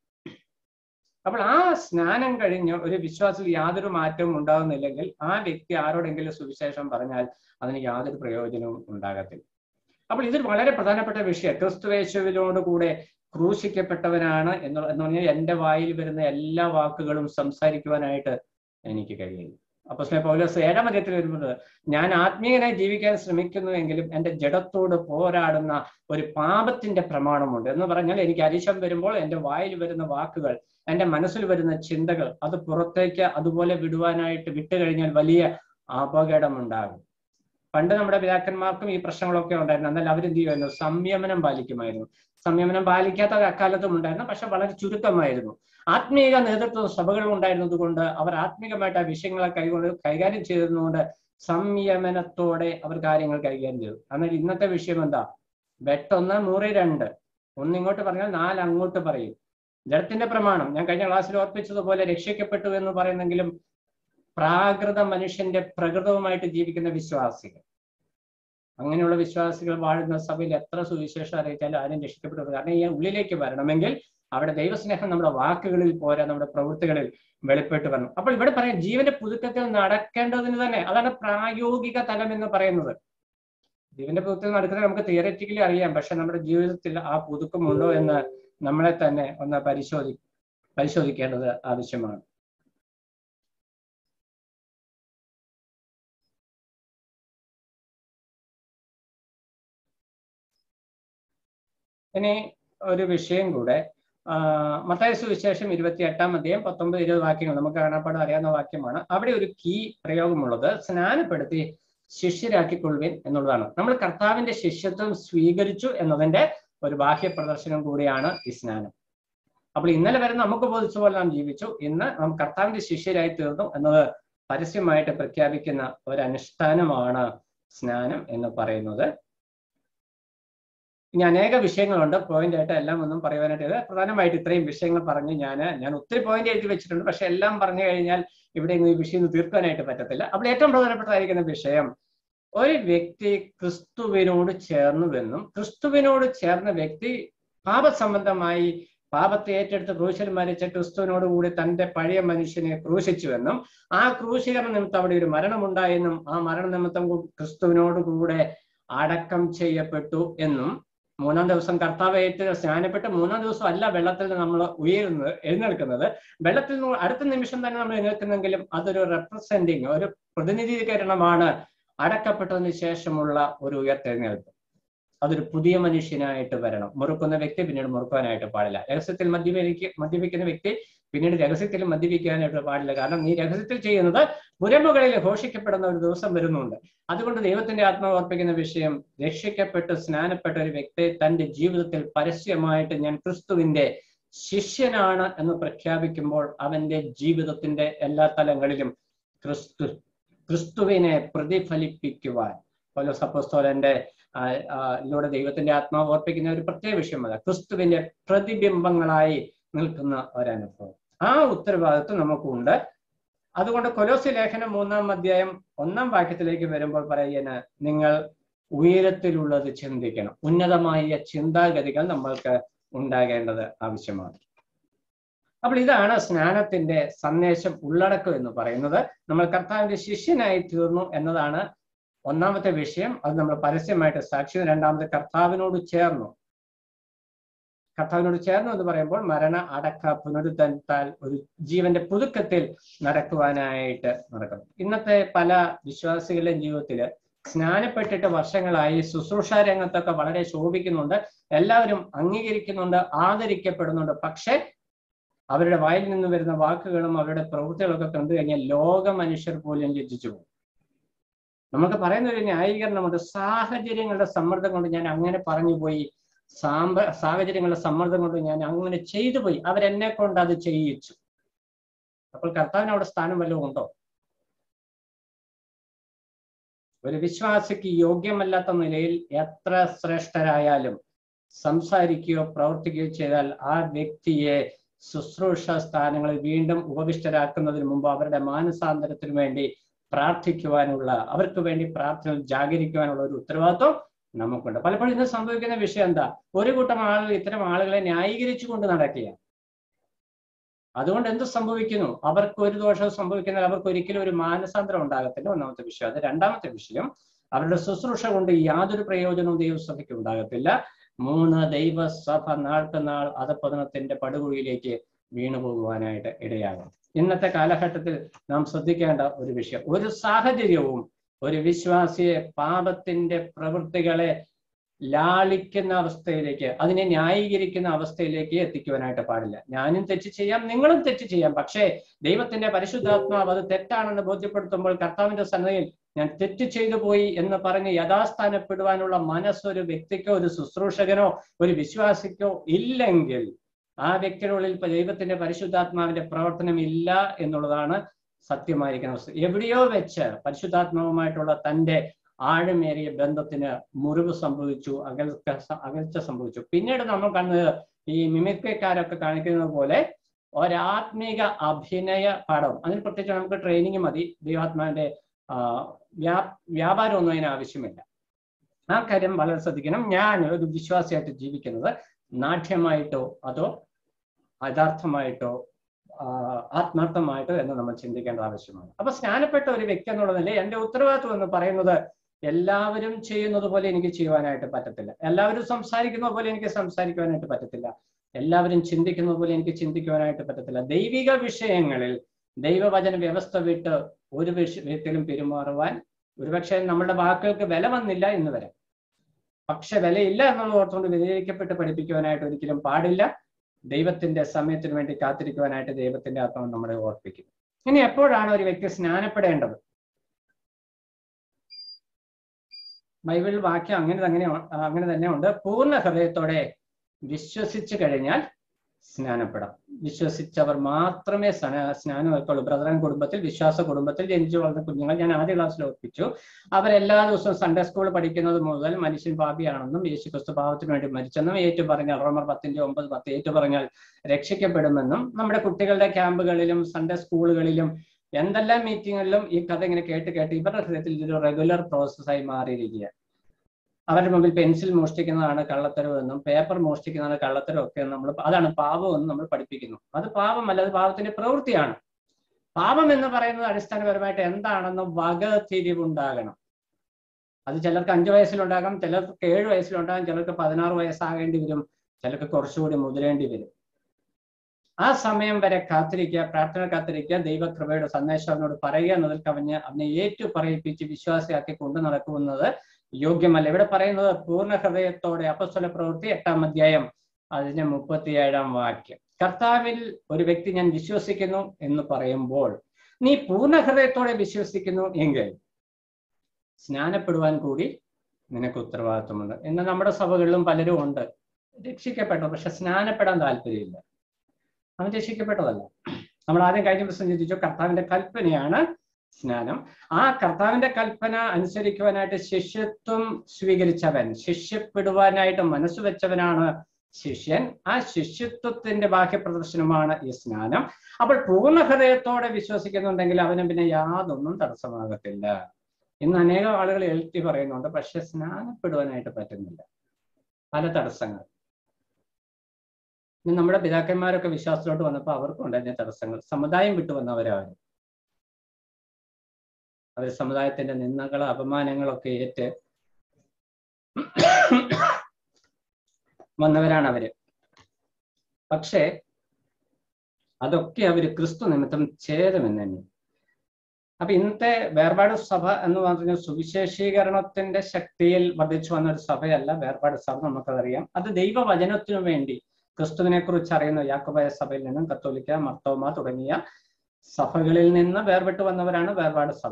അപ്പോൾ ആ സ്നാനം കഴിഞ്ഞ് ഒരു വിശ്വാസത്തിൽ യാതൊരു മാറ്റവും ഉണ്ടാകുന്നില്ലെങ്കിൽ ആ വ്യക്തി ആരോടെങ്കിലും സുവിശേഷം പറഞ്ഞാൽ അതിന് യാതൊരു പ്രയോജനവും ഉണ്ടാകത്തില്ല അപ്പോൾ ഇതൊരു വളരെ പ്രധാനപ്പെട്ട വിഷയം ക്രിസ്തുവേശുവിനോട് കൂടെ ക്രൂശിക്കപ്പെട്ടവനാണ് എന്ന് എന്ന് പറഞ്ഞാൽ എൻ്റെ വായിൽ വരുന്ന എല്ലാ വാക്കുകളും സംസാരിക്കുവാനായിട്ട് എനിക്ക് കഴിയുന്നു അപ്പൊ സ്നേഹ പൗലോസ് ഏഴാം അധ്യയത്തിൽ വരുന്നത് ഞാൻ ആത്മീയനായി ജീവിക്കാൻ ശ്രമിക്കുന്നുവെങ്കിലും എൻ്റെ ജഡത്തോട് പോരാടുന്ന ഒരു പാപത്തിന്റെ പ്രമാണമുണ്ട് എന്ന് പറഞ്ഞാൽ എനിക്ക് അരിശം വരുമ്പോൾ എൻ്റെ വായിൽ വരുന്ന വാക്കുകൾ എൻ്റെ മനസ്സിൽ വരുന്ന ചിന്തകൾ അത് പുറത്തേക്ക് അതുപോലെ വിടുവാനായിട്ട് വിട്ടുകഴിഞ്ഞാൽ വലിയ അപകടമുണ്ടാകും പണ്ട് നമ്മുടെ പിതാക്കന്മാർക്കും ഈ പ്രശ്നങ്ങളൊക്കെ ഉണ്ടായിരുന്നു എന്നാൽ അവരെന്ത് ചെയ്യുമായിരുന്നു സംയമനം പാലിക്കുമായിരുന്നു സംയമനം പാലിക്കാത്ത അക്കാലത്തും ഉണ്ടായിരുന്നു പക്ഷെ വളരെ ചുരുക്കമായിരുന്നു ആത്മീയ നേതൃത്വ സഭകൾ ഉണ്ടായിരുന്നത് കൊണ്ട് അവർ ആത്മീകമായിട്ട് ആ വിഷയങ്ങളെ കൈകൊണ്ട് കൈകാര്യം ചെയ്തതുകൊണ്ട് സംയമനത്തോടെ അവർ കാര്യങ്ങൾ കൈകാര്യം ചെയ്തു എന്നാൽ ഇന്നത്തെ വിഷയം എന്താ വെട്ടൊന്ന് നൂറ് രണ്ട് ഒന്നിങ്ങോട്ട് പറഞ്ഞാൽ നാല് അങ്ങോട്ട് പറയും ജഡത്തിന്റെ പ്രമാണം ഞാൻ കഴിഞ്ഞ ക്ലാസ്സിൽ ഓർപ്പിച്ചതുപോലെ രക്ഷിക്കപ്പെട്ടു എന്ന് പറയുന്നെങ്കിലും പ്രാകൃത മനുഷ്യന്റെ പ്രകൃതവുമായിട്ട് ജീവിക്കുന്ന വിശ്വാസികൾ അങ്ങനെയുള്ള വിശ്വാസികൾ വാഴുന്ന സഭയിൽ എത്ര സുവിശേഷം അറിയിച്ചാലും ആരും രക്ഷിക്കപ്പെട്ടു കാരണം ഈ ഉള്ളിലേക്ക് വരണമെങ്കിൽ അവിടെ ദൈവസ്നേഹം നമ്മുടെ വാക്കുകളിൽ പോരാ നമ്മുടെ പ്രവൃത്തികളിൽ വെളിപ്പെട്ട് വരണം അപ്പോൾ ഇവിടെ പറയാം ജീവന്റെ പുതുക്കത്തിൽ നടക്കേണ്ടതിന് തന്നെ അതാണ് പ്രായോഗിക തലം എന്ന് പറയുന്നത് ജീവന്റെ പുതുക്കത്തിൽ നടക്കുന്നത് നമുക്ക് തിയററ്റിക്കലി അറിയാം പക്ഷെ നമ്മുടെ ജീവിതത്തിൽ ആ പുതുക്കമുണ്ടോ എന്ന് നമ്മളെ തന്നെ ഒന്ന് പരിശോധി പരിശോധിക്കേണ്ടത് ആവശ്യമാണ് ഇനി ഒരു വിഷയം കൂടെ മത്തായ സുവിശേഷം ഇരുപത്തി എട്ടാം അധ്യായം പത്തൊമ്പത് ഇരുപത് വാക്യങ്ങൾ നമുക്ക് കാണാപ്പാട് അറിയാവുന്ന വാക്യമാണ് അവിടെ ഒരു കീ പ്രയോഗമുള്ളത് സ്നാനപ്പെടുത്തി ശിഷ്യരാക്കിക്കൊള്ളുവിൻ എന്നുള്ളതാണ് നമ്മൾ കർത്താവിന്റെ ശിഷ്യത്വം സ്വീകരിച്ചു എന്നതിന്റെ ഒരു ബാഹ്യ പ്രദർശനം കൂടിയാണ് ഈ സ്നാനം അപ്പോൾ ഇന്നലെ വരെ നമുക്ക് ബോധിച്ച പോലെ നാം ജീവിച്ചു ഇന്ന് നാം കർത്താവിന്റെ ശിഷ്യരായി തീർന്നു എന്നത് പരസ്യമായിട്ട് പ്രഖ്യാപിക്കുന്ന ഒരു അനുഷ്ഠാനമാണ് സ്നാനം എന്ന് പറയുന്നത് ഇനി അനേക വിഷയങ്ങളുണ്ട് പോയിന്റ് ആയിട്ട് എല്ലാം ഒന്നും പറയുവാനായിട്ട് പ്രധാനമായിട്ട് ഇത്രയും വിഷയങ്ങൾ പറഞ്ഞ് ഞാൻ ഞാൻ ഒത്തിരി പോയിന്റ് എഴുതി വെച്ചിട്ടുണ്ട് പക്ഷെ എല്ലാം പറഞ്ഞു കഴിഞ്ഞാൽ ഇവിടെ ഈ വിഷയം തീർക്കാനായിട്ട് പറ്റത്തില്ല അപ്പോൾ ഏറ്റവും പ്രധാനപ്പെട്ടതായിരിക്കുന്ന വിഷയം ഒരു വ്യക്തി ക്രിസ്തുവിനോട് ചേർന്നുവെന്നും ക്രിസ്തുവിനോട് ചേർന്ന വ്യക്തി പാപസംബന്ധമായി പാപത്തെ ഏറ്റെടുത്ത് ക്രൂശിൽ മരിച്ച ക്രിസ്തുവിനോട് കൂടി തന്റെ പഴയ മനുഷ്യനെ ക്രൂശിച്ചുവെന്നും ആ ക്രൂശീകരണ നിമിത്തം അവിടെ ഒരു മരണമുണ്ടായെന്നും ആ മരണ നിമിത്തം ക്രിസ്തുവിനോട് കൂടെ അടക്കം ചെയ്യപ്പെട്ടു എന്നും മൂന്നാം ദിവസം കർത്താവ് ഏറ്റ് സ്നാനപ്പെട്ട് മൂന്നാം ദിവസം അല്ല വെള്ളത്തിൽ നിന്ന് നമ്മൾ ഉയരുന്നത് എഴുന്നേൽക്കുന്നത് വെള്ളത്തിൽ നിന്ന് അടുത്ത നിമിഷം തന്നെ നമ്മൾ എഴുന്നേൽക്കുന്നെങ്കിലും അതൊരു റെപ്രസെന്റിങ് ഒരു പ്രതിനിധീകരണമാണ് അടക്കപ്പെട്ടതിന് ശേഷമുള്ള ഒരു ഉയർത്തെഴുന്നേൽപ്പ് അതൊരു പുതിയ മനുഷ്യനായിട്ട് വരണം മുറുക്കുന്ന വ്യക്തി പിന്നീട് മുറുക്കാനായിട്ട് പാടില്ല രഹസ്യത്തിൽ മദ്യപിക്ക മദ്യപിക്കുന്ന വ്യക്തി പിന്നീട് രഹസ്യത്തിൽ മദ്യപിക്കാനായിട്ട് പാടില്ല കാരണം നീ രഹസ്യത്തിൽ ചെയ്യുന്നത് പുരമുകളിൽ ഘോഷിക്കപ്പെടുന്ന ഒരു ദിവസം വരുന്നുണ്ട് അതുകൊണ്ട് ദൈവത്തിന്റെ ആത്മാവ് ഓർപ്പിക്കുന്ന വിഷയം രക്ഷിക്കപ്പെട്ട് സ്നാനപ്പെട്ട ഒരു വ്യക്തി തന്റെ ജീവിതത്തിൽ പരസ്യമായിട്ട് ഞാൻ ക്രിസ്തുവിന്റെ ശിഷ്യനാണ് എന്ന് പ്രഖ്യാപിക്കുമ്പോൾ അവന്റെ ജീവിതത്തിന്റെ എല്ലാ തലങ്ങളിലും ക്രിസ്തു ക്രിസ്തുവിനെ പ്രതിഫലിപ്പിക്കുവാൻ പൗലോസ് അപ്പോസ്തോലന്റെ ആ, ആ, ഇതിലൂടെ ദൈവത്തിന്റെ ആത്മാവ് ഓർപ്പിക്കുന്ന ഒരു പ്രത്യേക വിഷയമല്ല ക്രിസ്തുവിന്റെ പ്രതിബിംബങ്ങളായി നിൽക്കുന്ന ഒരനുഭവം ആ ഉത്തരവാദിത്വം നമുക്കുണ്ട് അതുകൊണ്ട് കൊലോസി ലേഖനം മൂന്നാം അധ്യായം ഒന്നാം വാക്യത്തിലേക്ക് വരുമ്പോൾ പറയുന്ന നിങ്ങൾ ഉയരത്തിലുള്ളത് ചിന്തിക്കണം ഉന്നതമായ ചിന്താഗതികൾ നമ്മൾക്ക് ഉണ്ടാകേണ്ടത് ആവശ്യമാണ് അപ്പോൾ ഇതാണ് സ്നാനത്തിന്റെ സന്ദേശം ഉള്ളടക്കം എന്ന് പറയുന്നത് നമ്മൾ കർത്താവിന്റെ ശിഷ്യനായി തീർന്നു എന്നതാണ് ഒന്നാമത്തെ വിഷയം അത് നമ്മൾ പരസ്യമായിട്ട് സാക്ഷി രണ്ടാമത്തെ കർത്താവിനോട് ചേർന്നു കർത്താവിനോട് ചേർന്നു എന്ന് പറയുമ്പോൾ മരണ അടക്ക പുനരുദ്ധത്താൽ ഒരു ജീവന്റെ പുതുക്കത്തിൽ നടക്കുവാനായിട്ട് നടക്കണം ഇന്നത്തെ പല വിശ്വാസികളുടെ ജീവിതത്തിൽ സ്നാനപ്പെട്ടിട്ട് വർഷങ്ങളായി ശുശ്രൂഷ രംഗത്തൊക്കെ വളരെ ശോഭിക്കുന്നുണ്ട് എല്ലാവരും അംഗീകരിക്കുന്നുണ്ട് ആദരിക്കപ്പെടുന്നുണ്ട് പക്ഷെ അവരുടെ വായിൽ നിന്ന് വരുന്ന വാക്കുകളും അവരുടെ പ്രവൃത്തികളൊക്കെ കണ്ടു കഴിഞ്ഞാൽ ലോക മനുഷ്യർ പോലും ലജ്ജിച്ചു പോകും നമുക്ക് പറയുന്ന ഒരു ന്യായീകരണമുണ്ട് സാഹചര്യങ്ങളുടെ സമ്മർദ്ദം കൊണ്ട് ഞാൻ അങ്ങനെ പറഞ്ഞു പോയി സാമ്പ സാഹചര്യങ്ങളുടെ സമ്മർദ്ദം കൊണ്ട് ഞാൻ അങ്ങനെ ചെയ്തു പോയി അവരെന്നെ കൊണ്ട് അത് ചെയ്യിച്ചു അപ്പോൾ കർത്താവിന് അവിടെ സ്ഥാനം വല്ലതും ഉണ്ടോ ഒരു വിശ്വാസിക്ക് യോഗ്യമല്ലാത്ത നിലയിൽ എത്ര ശ്രേഷ്ഠരായാലും സംസാരിക്കുകയോ പ്രവർത്തിക്കുകയോ ചെയ്താൽ ആ വ്യക്തിയെ ശുശ്രൂഷ സ്ഥാനങ്ങളിൽ വീണ്ടും ഉപവിഷ്ടരാക്കുന്നതിന് മുമ്പ് അവരുടെ മാനസാന്തരത്തിന് വേണ്ടി പ്രാർത്ഥിക്കുവാനുള്ള അവർക്ക് വേണ്ടി പ്രാർത്ഥന ജാഗരിക്കുവാനുള്ള ഒരു ഉത്തരവാദിത്വം നമുക്കുണ്ട് പലപ്പോഴും ഇന്ന് സംഭവിക്കുന്ന വിഷയം എന്താ ഒരു കൂട്ടം ആളുകൾ ഇത്തരം ആളുകളെ ന്യായീകരിച്ചു കൊണ്ട് നടക്കുക അതുകൊണ്ട് എന്ത് സംഭവിക്കുന്നു അവർക്ക് ഒരു ദോഷവും സംഭവിക്കുന്നില്ല അവർക്ക് ഒരിക്കലും ഒരു മാനസാന്തരം ഉണ്ടാകത്തില്ല ഒന്നാമത്തെ വിഷയം അത് രണ്ടാമത്തെ വിഷയം അവരുടെ ശുശ്രൂഷ കൊണ്ട് യാതൊരു പ്രയോജനവും ദൈവസഭയ്ക്ക് ഉണ്ടാകത്തില്ല മൂന്ന് ദൈവസഭ നാൾക്ക് നാൾ അധപതനത്തിന്റെ പടുകുഴിയിലേക്ക് വീണു പോകുവാനായിട്ട് ഇടയാകും ഇന്നത്തെ കാലഘട്ടത്തിൽ നാം ശ്രദ്ധിക്കേണ്ട ഒരു വിഷയം ഒരു സാഹചര്യവും ഒരു വിശ്വാസിയെ പാപത്തിന്റെ പ്രവൃത്തികളെ ലാളിക്കുന്ന അവസ്ഥയിലേക്ക് അതിനെ ന്യായീകരിക്കുന്ന അവസ്ഥയിലേക്ക് എത്തിക്കുവാനായിട്ട് പാടില്ല ഞാനും തെറ്റ് ചെയ്യാം നിങ്ങളും തെറ്റ് ചെയ്യാം പക്ഷേ ദൈവത്തിന്റെ പരിശുദ്ധാത്മാവ് അത് തെറ്റാണെന്ന് ബോധ്യപ്പെടുത്തുമ്പോൾ കർത്താവിന്റെ സന്നദ്ധയിൽ ഞാൻ തെറ്റ് ചെയ്തു പോയി എന്ന് പറഞ്ഞ് യഥാസ്ഥാനപ്പെടുവാനുള്ള മനസ്സൊരു വ്യക്തിക്കോ ഒരു ശുശ്രൂഷകനോ ഒരു വിശ്വാസിക്കോ ഇല്ലെങ്കിൽ ആ വ്യക്തിയുടെ ഇപ്പൊ ദൈവത്തിന്റെ പരിശുദ്ധാത്മാവിന്റെ പ്രവർത്തനം ഇല്ല എന്നുള്ളതാണ് സത്യമായിരിക്കുന്ന അവസ്ഥ എവിടെയോ വെച്ച് പരിശുദ്ധാത്മാവുമായിട്ടുള്ള തന്റെ ആഴമേറിയ ബന്ധത്തിന് മുറിവ് സംഭവിച്ചു അകൽക്ക അകൽച്ച സംഭവിച്ചു പിന്നീട് നമ്മൾ കണ്ടത് ഈ മിമിക്രിക്കാരൊക്കെ കാണിക്കുന്നത് പോലെ ഒരാത്മീക അഭിനയ പാഠം അതിന് പ്രത്യേകിച്ച് നമുക്ക് ട്രെയിനിങ് മതി ദൈവാത്മാവിന്റെ വ്യാ വ്യാപാരമൊന്നും അതിന് ആവശ്യമില്ല ആ കാര്യം വളരെ ശ്രദ്ധിക്കണം ഞാൻ ഒരു വിശ്വാസിയായിട്ട് ജീവിക്കുന്നത് നാട്യമായിട്ടോ അതോ യഥാർത്ഥമായിട്ടോ ആത്മാർത്ഥമായിട്ടോ എന്ന് നമ്മൾ ചിന്തിക്കേണ്ട ആവശ്യമാണ് അപ്പൊ സ്നാനപ്പെട്ട ഒരു വ്യക്തി എന്നുള്ള നിലയിൽ എന്റെ ഉത്തരവാദിത്വം എന്ന് പറയുന്നത് എല്ലാവരും ചെയ്യുന്നത് പോലെ എനിക്ക് ചെയ്യുവാനായിട്ട് പറ്റത്തില്ല എല്ലാവരും സംസാരിക്കുന്നത് പോലെ എനിക്ക് സംസാരിക്കുവാനായിട്ട് പറ്റത്തില്ല എല്ലാവരും ചിന്തിക്കുന്നത് പോലെ എനിക്ക് ചിന്തിക്കുവാനായിട്ട് പറ്റത്തില്ല ദൈവിക വിഷയങ്ങളിൽ ദൈവവചന വ്യവസ്ഥ വിട്ട് ഒരു വിഷയത്തിലും പെരുമാറുവാൻ ഒരുപക്ഷെ നമ്മുടെ വാക്കുകൾക്ക് വില വന്നില്ല എന്ന് വരാം പക്ഷെ വിലയില്ല എന്നുള്ളത് ഓർത്തുകൊണ്ട് വ്യതിരിക്കപ്പെട്ട് പഠിപ്പിക്കുവാനായിട്ട് ഒരിക്കലും പാടില്ല ദൈവത്തിന്റെ സമയത്തിന് വേണ്ടി കാത്തിരിക്കുവാനായിട്ട് ദൈവത്തിന്റെ ആത്മാവ് നമ്മളെ ഓർപ്പിക്കുന്നു ഇനി എപ്പോഴാണ് ഒരു വ്യക്തി സ്നാനപ്പെടേണ്ടത് ബൈബിൾ വാക്യം അങ്ങനെ തന്നെ അങ്ങനെ തന്നെ ഉണ്ട് പൂർണ്ണ ഹൃദയത്തോടെ വിശ്വസിച്ചു കഴിഞ്ഞാൽ സ്നാനപ്പെടാം വിശ്വസിച്ചവർ മാത്രമേ സ്നാനം വെക്കുള്ളൂ ബ്രദറൻ കുടുംബത്തിൽ വിശ്വാസ കുടുംബത്തിൽ ജനിച്ചു വളർന്ന കുഞ്ഞുങ്ങൾ ഞാൻ ആദ്യ ക്ലാസ്സിൽ ഓർപ്പിച്ചു അവരെല്ലാ ദിവസവും സൺഡേ സ്കൂൾ പഠിക്കുന്നത് മുതൽ മനുഷ്യൻ പാപിയാണെന്നും യേശു ക്രിസ്തു പാവത്തിന് വേണ്ടി മരിച്ചെന്നും ഏറ്റു പറഞ്ഞാൽ റോമർ പത്തിന്റെ ഒമ്പത് പത്ത് ഏറ്റു പറഞ്ഞാൽ രക്ഷിക്കപ്പെടുമെന്നും നമ്മുടെ കുട്ടികളുടെ ക്യാമ്പുകളിലും സൺഡേ സ്കൂളുകളിലും എന്തെല്ലാം മീറ്റിങ്ങുകളിലും ഈ കഥ ഇങ്ങനെ കേട്ട് കേട്ട് ഇവരുടെ ഹൃദയത്തിൽ ഇതൊരു റെഗുലർ പ്രോസസ്സായി മാറിയിരിക്കുക അവരുടെ മുമ്പിൽ പെൻസിൽ മോഷ്ടിക്കുന്നതാണ് കള്ളത്തരവ് എന്നും പേപ്പർ മോഷ്ടിക്കുന്നതാണ് കള്ളത്തരം ഒക്കെ നമ്മൾ അതാണ് പാപം എന്ന് നമ്മൾ പഠിപ്പിക്കുന്നു അത് പാപമല്ല അത് പാപത്തിന്റെ പ്രവൃത്തിയാണ് പാപം എന്ന് പറയുന്നത് അടിസ്ഥാനപരമായിട്ട് എന്താണെന്ന് വകതിരിവുണ്ടാകണം അത് ചിലർക്ക് അഞ്ചു വയസ്സിലുണ്ടാകാം ചിലർക്ക് ഏഴ് വയസ്സിലുണ്ടാകാം ചിലർക്ക് പതിനാറ് വയസ്സാകേണ്ടി വരും ചിലർക്ക് കുറച്ചുകൂടി മുതിരേണ്ടി വരും ആ സമയം വരെ കാത്തിരിക്കുക പ്രാർത്ഥന കാത്തിരിക്കുക ദൈവകൃപയുടെ സന്ദേശം അവനോട് പറയുക എന്നതിൽ കവിഞ്ഞ് അവനെ ഏറ്റു പറയിപ്പിച്ച് വിശ്വാസിയാക്കി കൊണ്ടു നടക്കുന്നത് യോഗ്യമല്ല ഇവിടെ പറയുന്നത് പൂർണ്ണ ഹൃദയത്തോടെ അപസ്വല പ്രവൃത്തി എട്ടാം അധ്യായം അതിന്റെ മുപ്പത്തിയേഴാം വാക്യം കർത്താവിൽ ഒരു വ്യക്തി ഞാൻ വിശ്വസിക്കുന്നു എന്ന് പറയുമ്പോൾ നീ പൂർണ്ണ ഹൃദയത്തോടെ വിശ്വസിക്കുന്നു എങ്കിൽ സ്നാനപ്പെടുവാൻ കൂടി നിനക്ക് ഉത്തരവാദിത്വമുണ്ട് ഇന്ന് നമ്മുടെ സഭകളിലും പലരും ഉണ്ട് രക്ഷിക്കപ്പെട്ടു പക്ഷെ സ്നാനപ്പെടാൻ താല്പര്യമില്ല അവൻ രക്ഷിക്കപ്പെട്ടതല്ല നമ്മൾ ആദ്യം കഴിഞ്ഞ ദിവസം ചിന്തിച്ചു കർത്താവിന്റെ കൽപ്പനയാണ് സ്നാനം ആ കർത്താവിന്റെ കൽപ്പന അനുസരിക്കുവാനായിട്ട് ശിഷ്യത്വം സ്വീകരിച്ചവൻ ശിഷ്യപ്പെടുവാനായിട്ട് മനസ്സ് വെച്ചവനാണ് ശിഷ്യൻ ആ ശിഷ്യത്വത്തിന്റെ ബാഹ്യ പ്രദർശനമാണ് ഈ സ്നാനം അപ്പോൾ പൂർണ്ണ ഹൃദയത്തോടെ വിശ്വസിക്കുന്നുണ്ടെങ്കിൽ അവന് പിന്നെ യാതൊന്നും തടസ്സമാകത്തില്ല ഇന്ന് അനേകം ആളുകൾ എഴുത്തി പറയുന്നുണ്ട് പക്ഷെ സ്നാനപ്പെടുവാനായിട്ട് പറ്റുന്നില്ല പല തടസ്സങ്ങൾ ഇന്ന് നമ്മുടെ പിതാക്കന്മാരൊക്കെ വിശ്വാസത്തിലോട്ട് വന്നപ്പോൾ അവർക്കുണ്ട് അതിന്റെ തടസ്സങ്ങൾ സമുദായം വിട്ടു വന്നവരാണ് അവർ സമുദായത്തിന്റെ നിന്ദകൾ അപമാനങ്ങളൊക്കെ ഏറ്റ് വന്നവരാണ് അവര് പക്ഷേ അതൊക്കെ അവര് ക്രിസ്തു നിമിത്തം ഛേദമെന്ന് തന്നെ അപ്പൊ ഇന്നത്തെ വേർപാട് സഭ എന്ന് പറഞ്ഞ സുവിശേഷീകരണത്തിന്റെ ശക്തിയിൽ വർദ്ധിച്ചു വന്ന ഒരു സഭയല്ല വേർപാട് സഭ നമുക്കതറിയാം അത് ദൈവവചനത്തിനു വേണ്ടി ക്രിസ്തുവിനെ കുറിച്ച് അറിയുന്ന യാക്കോബായ സഭയിൽ നിന്നും കത്തോലിക്ക മർത്തോമ തുടങ്ങിയ സഭകളിൽ നിന്ന് വേർപെട്ട് വന്നവരാണ് വേർപാട് സഭ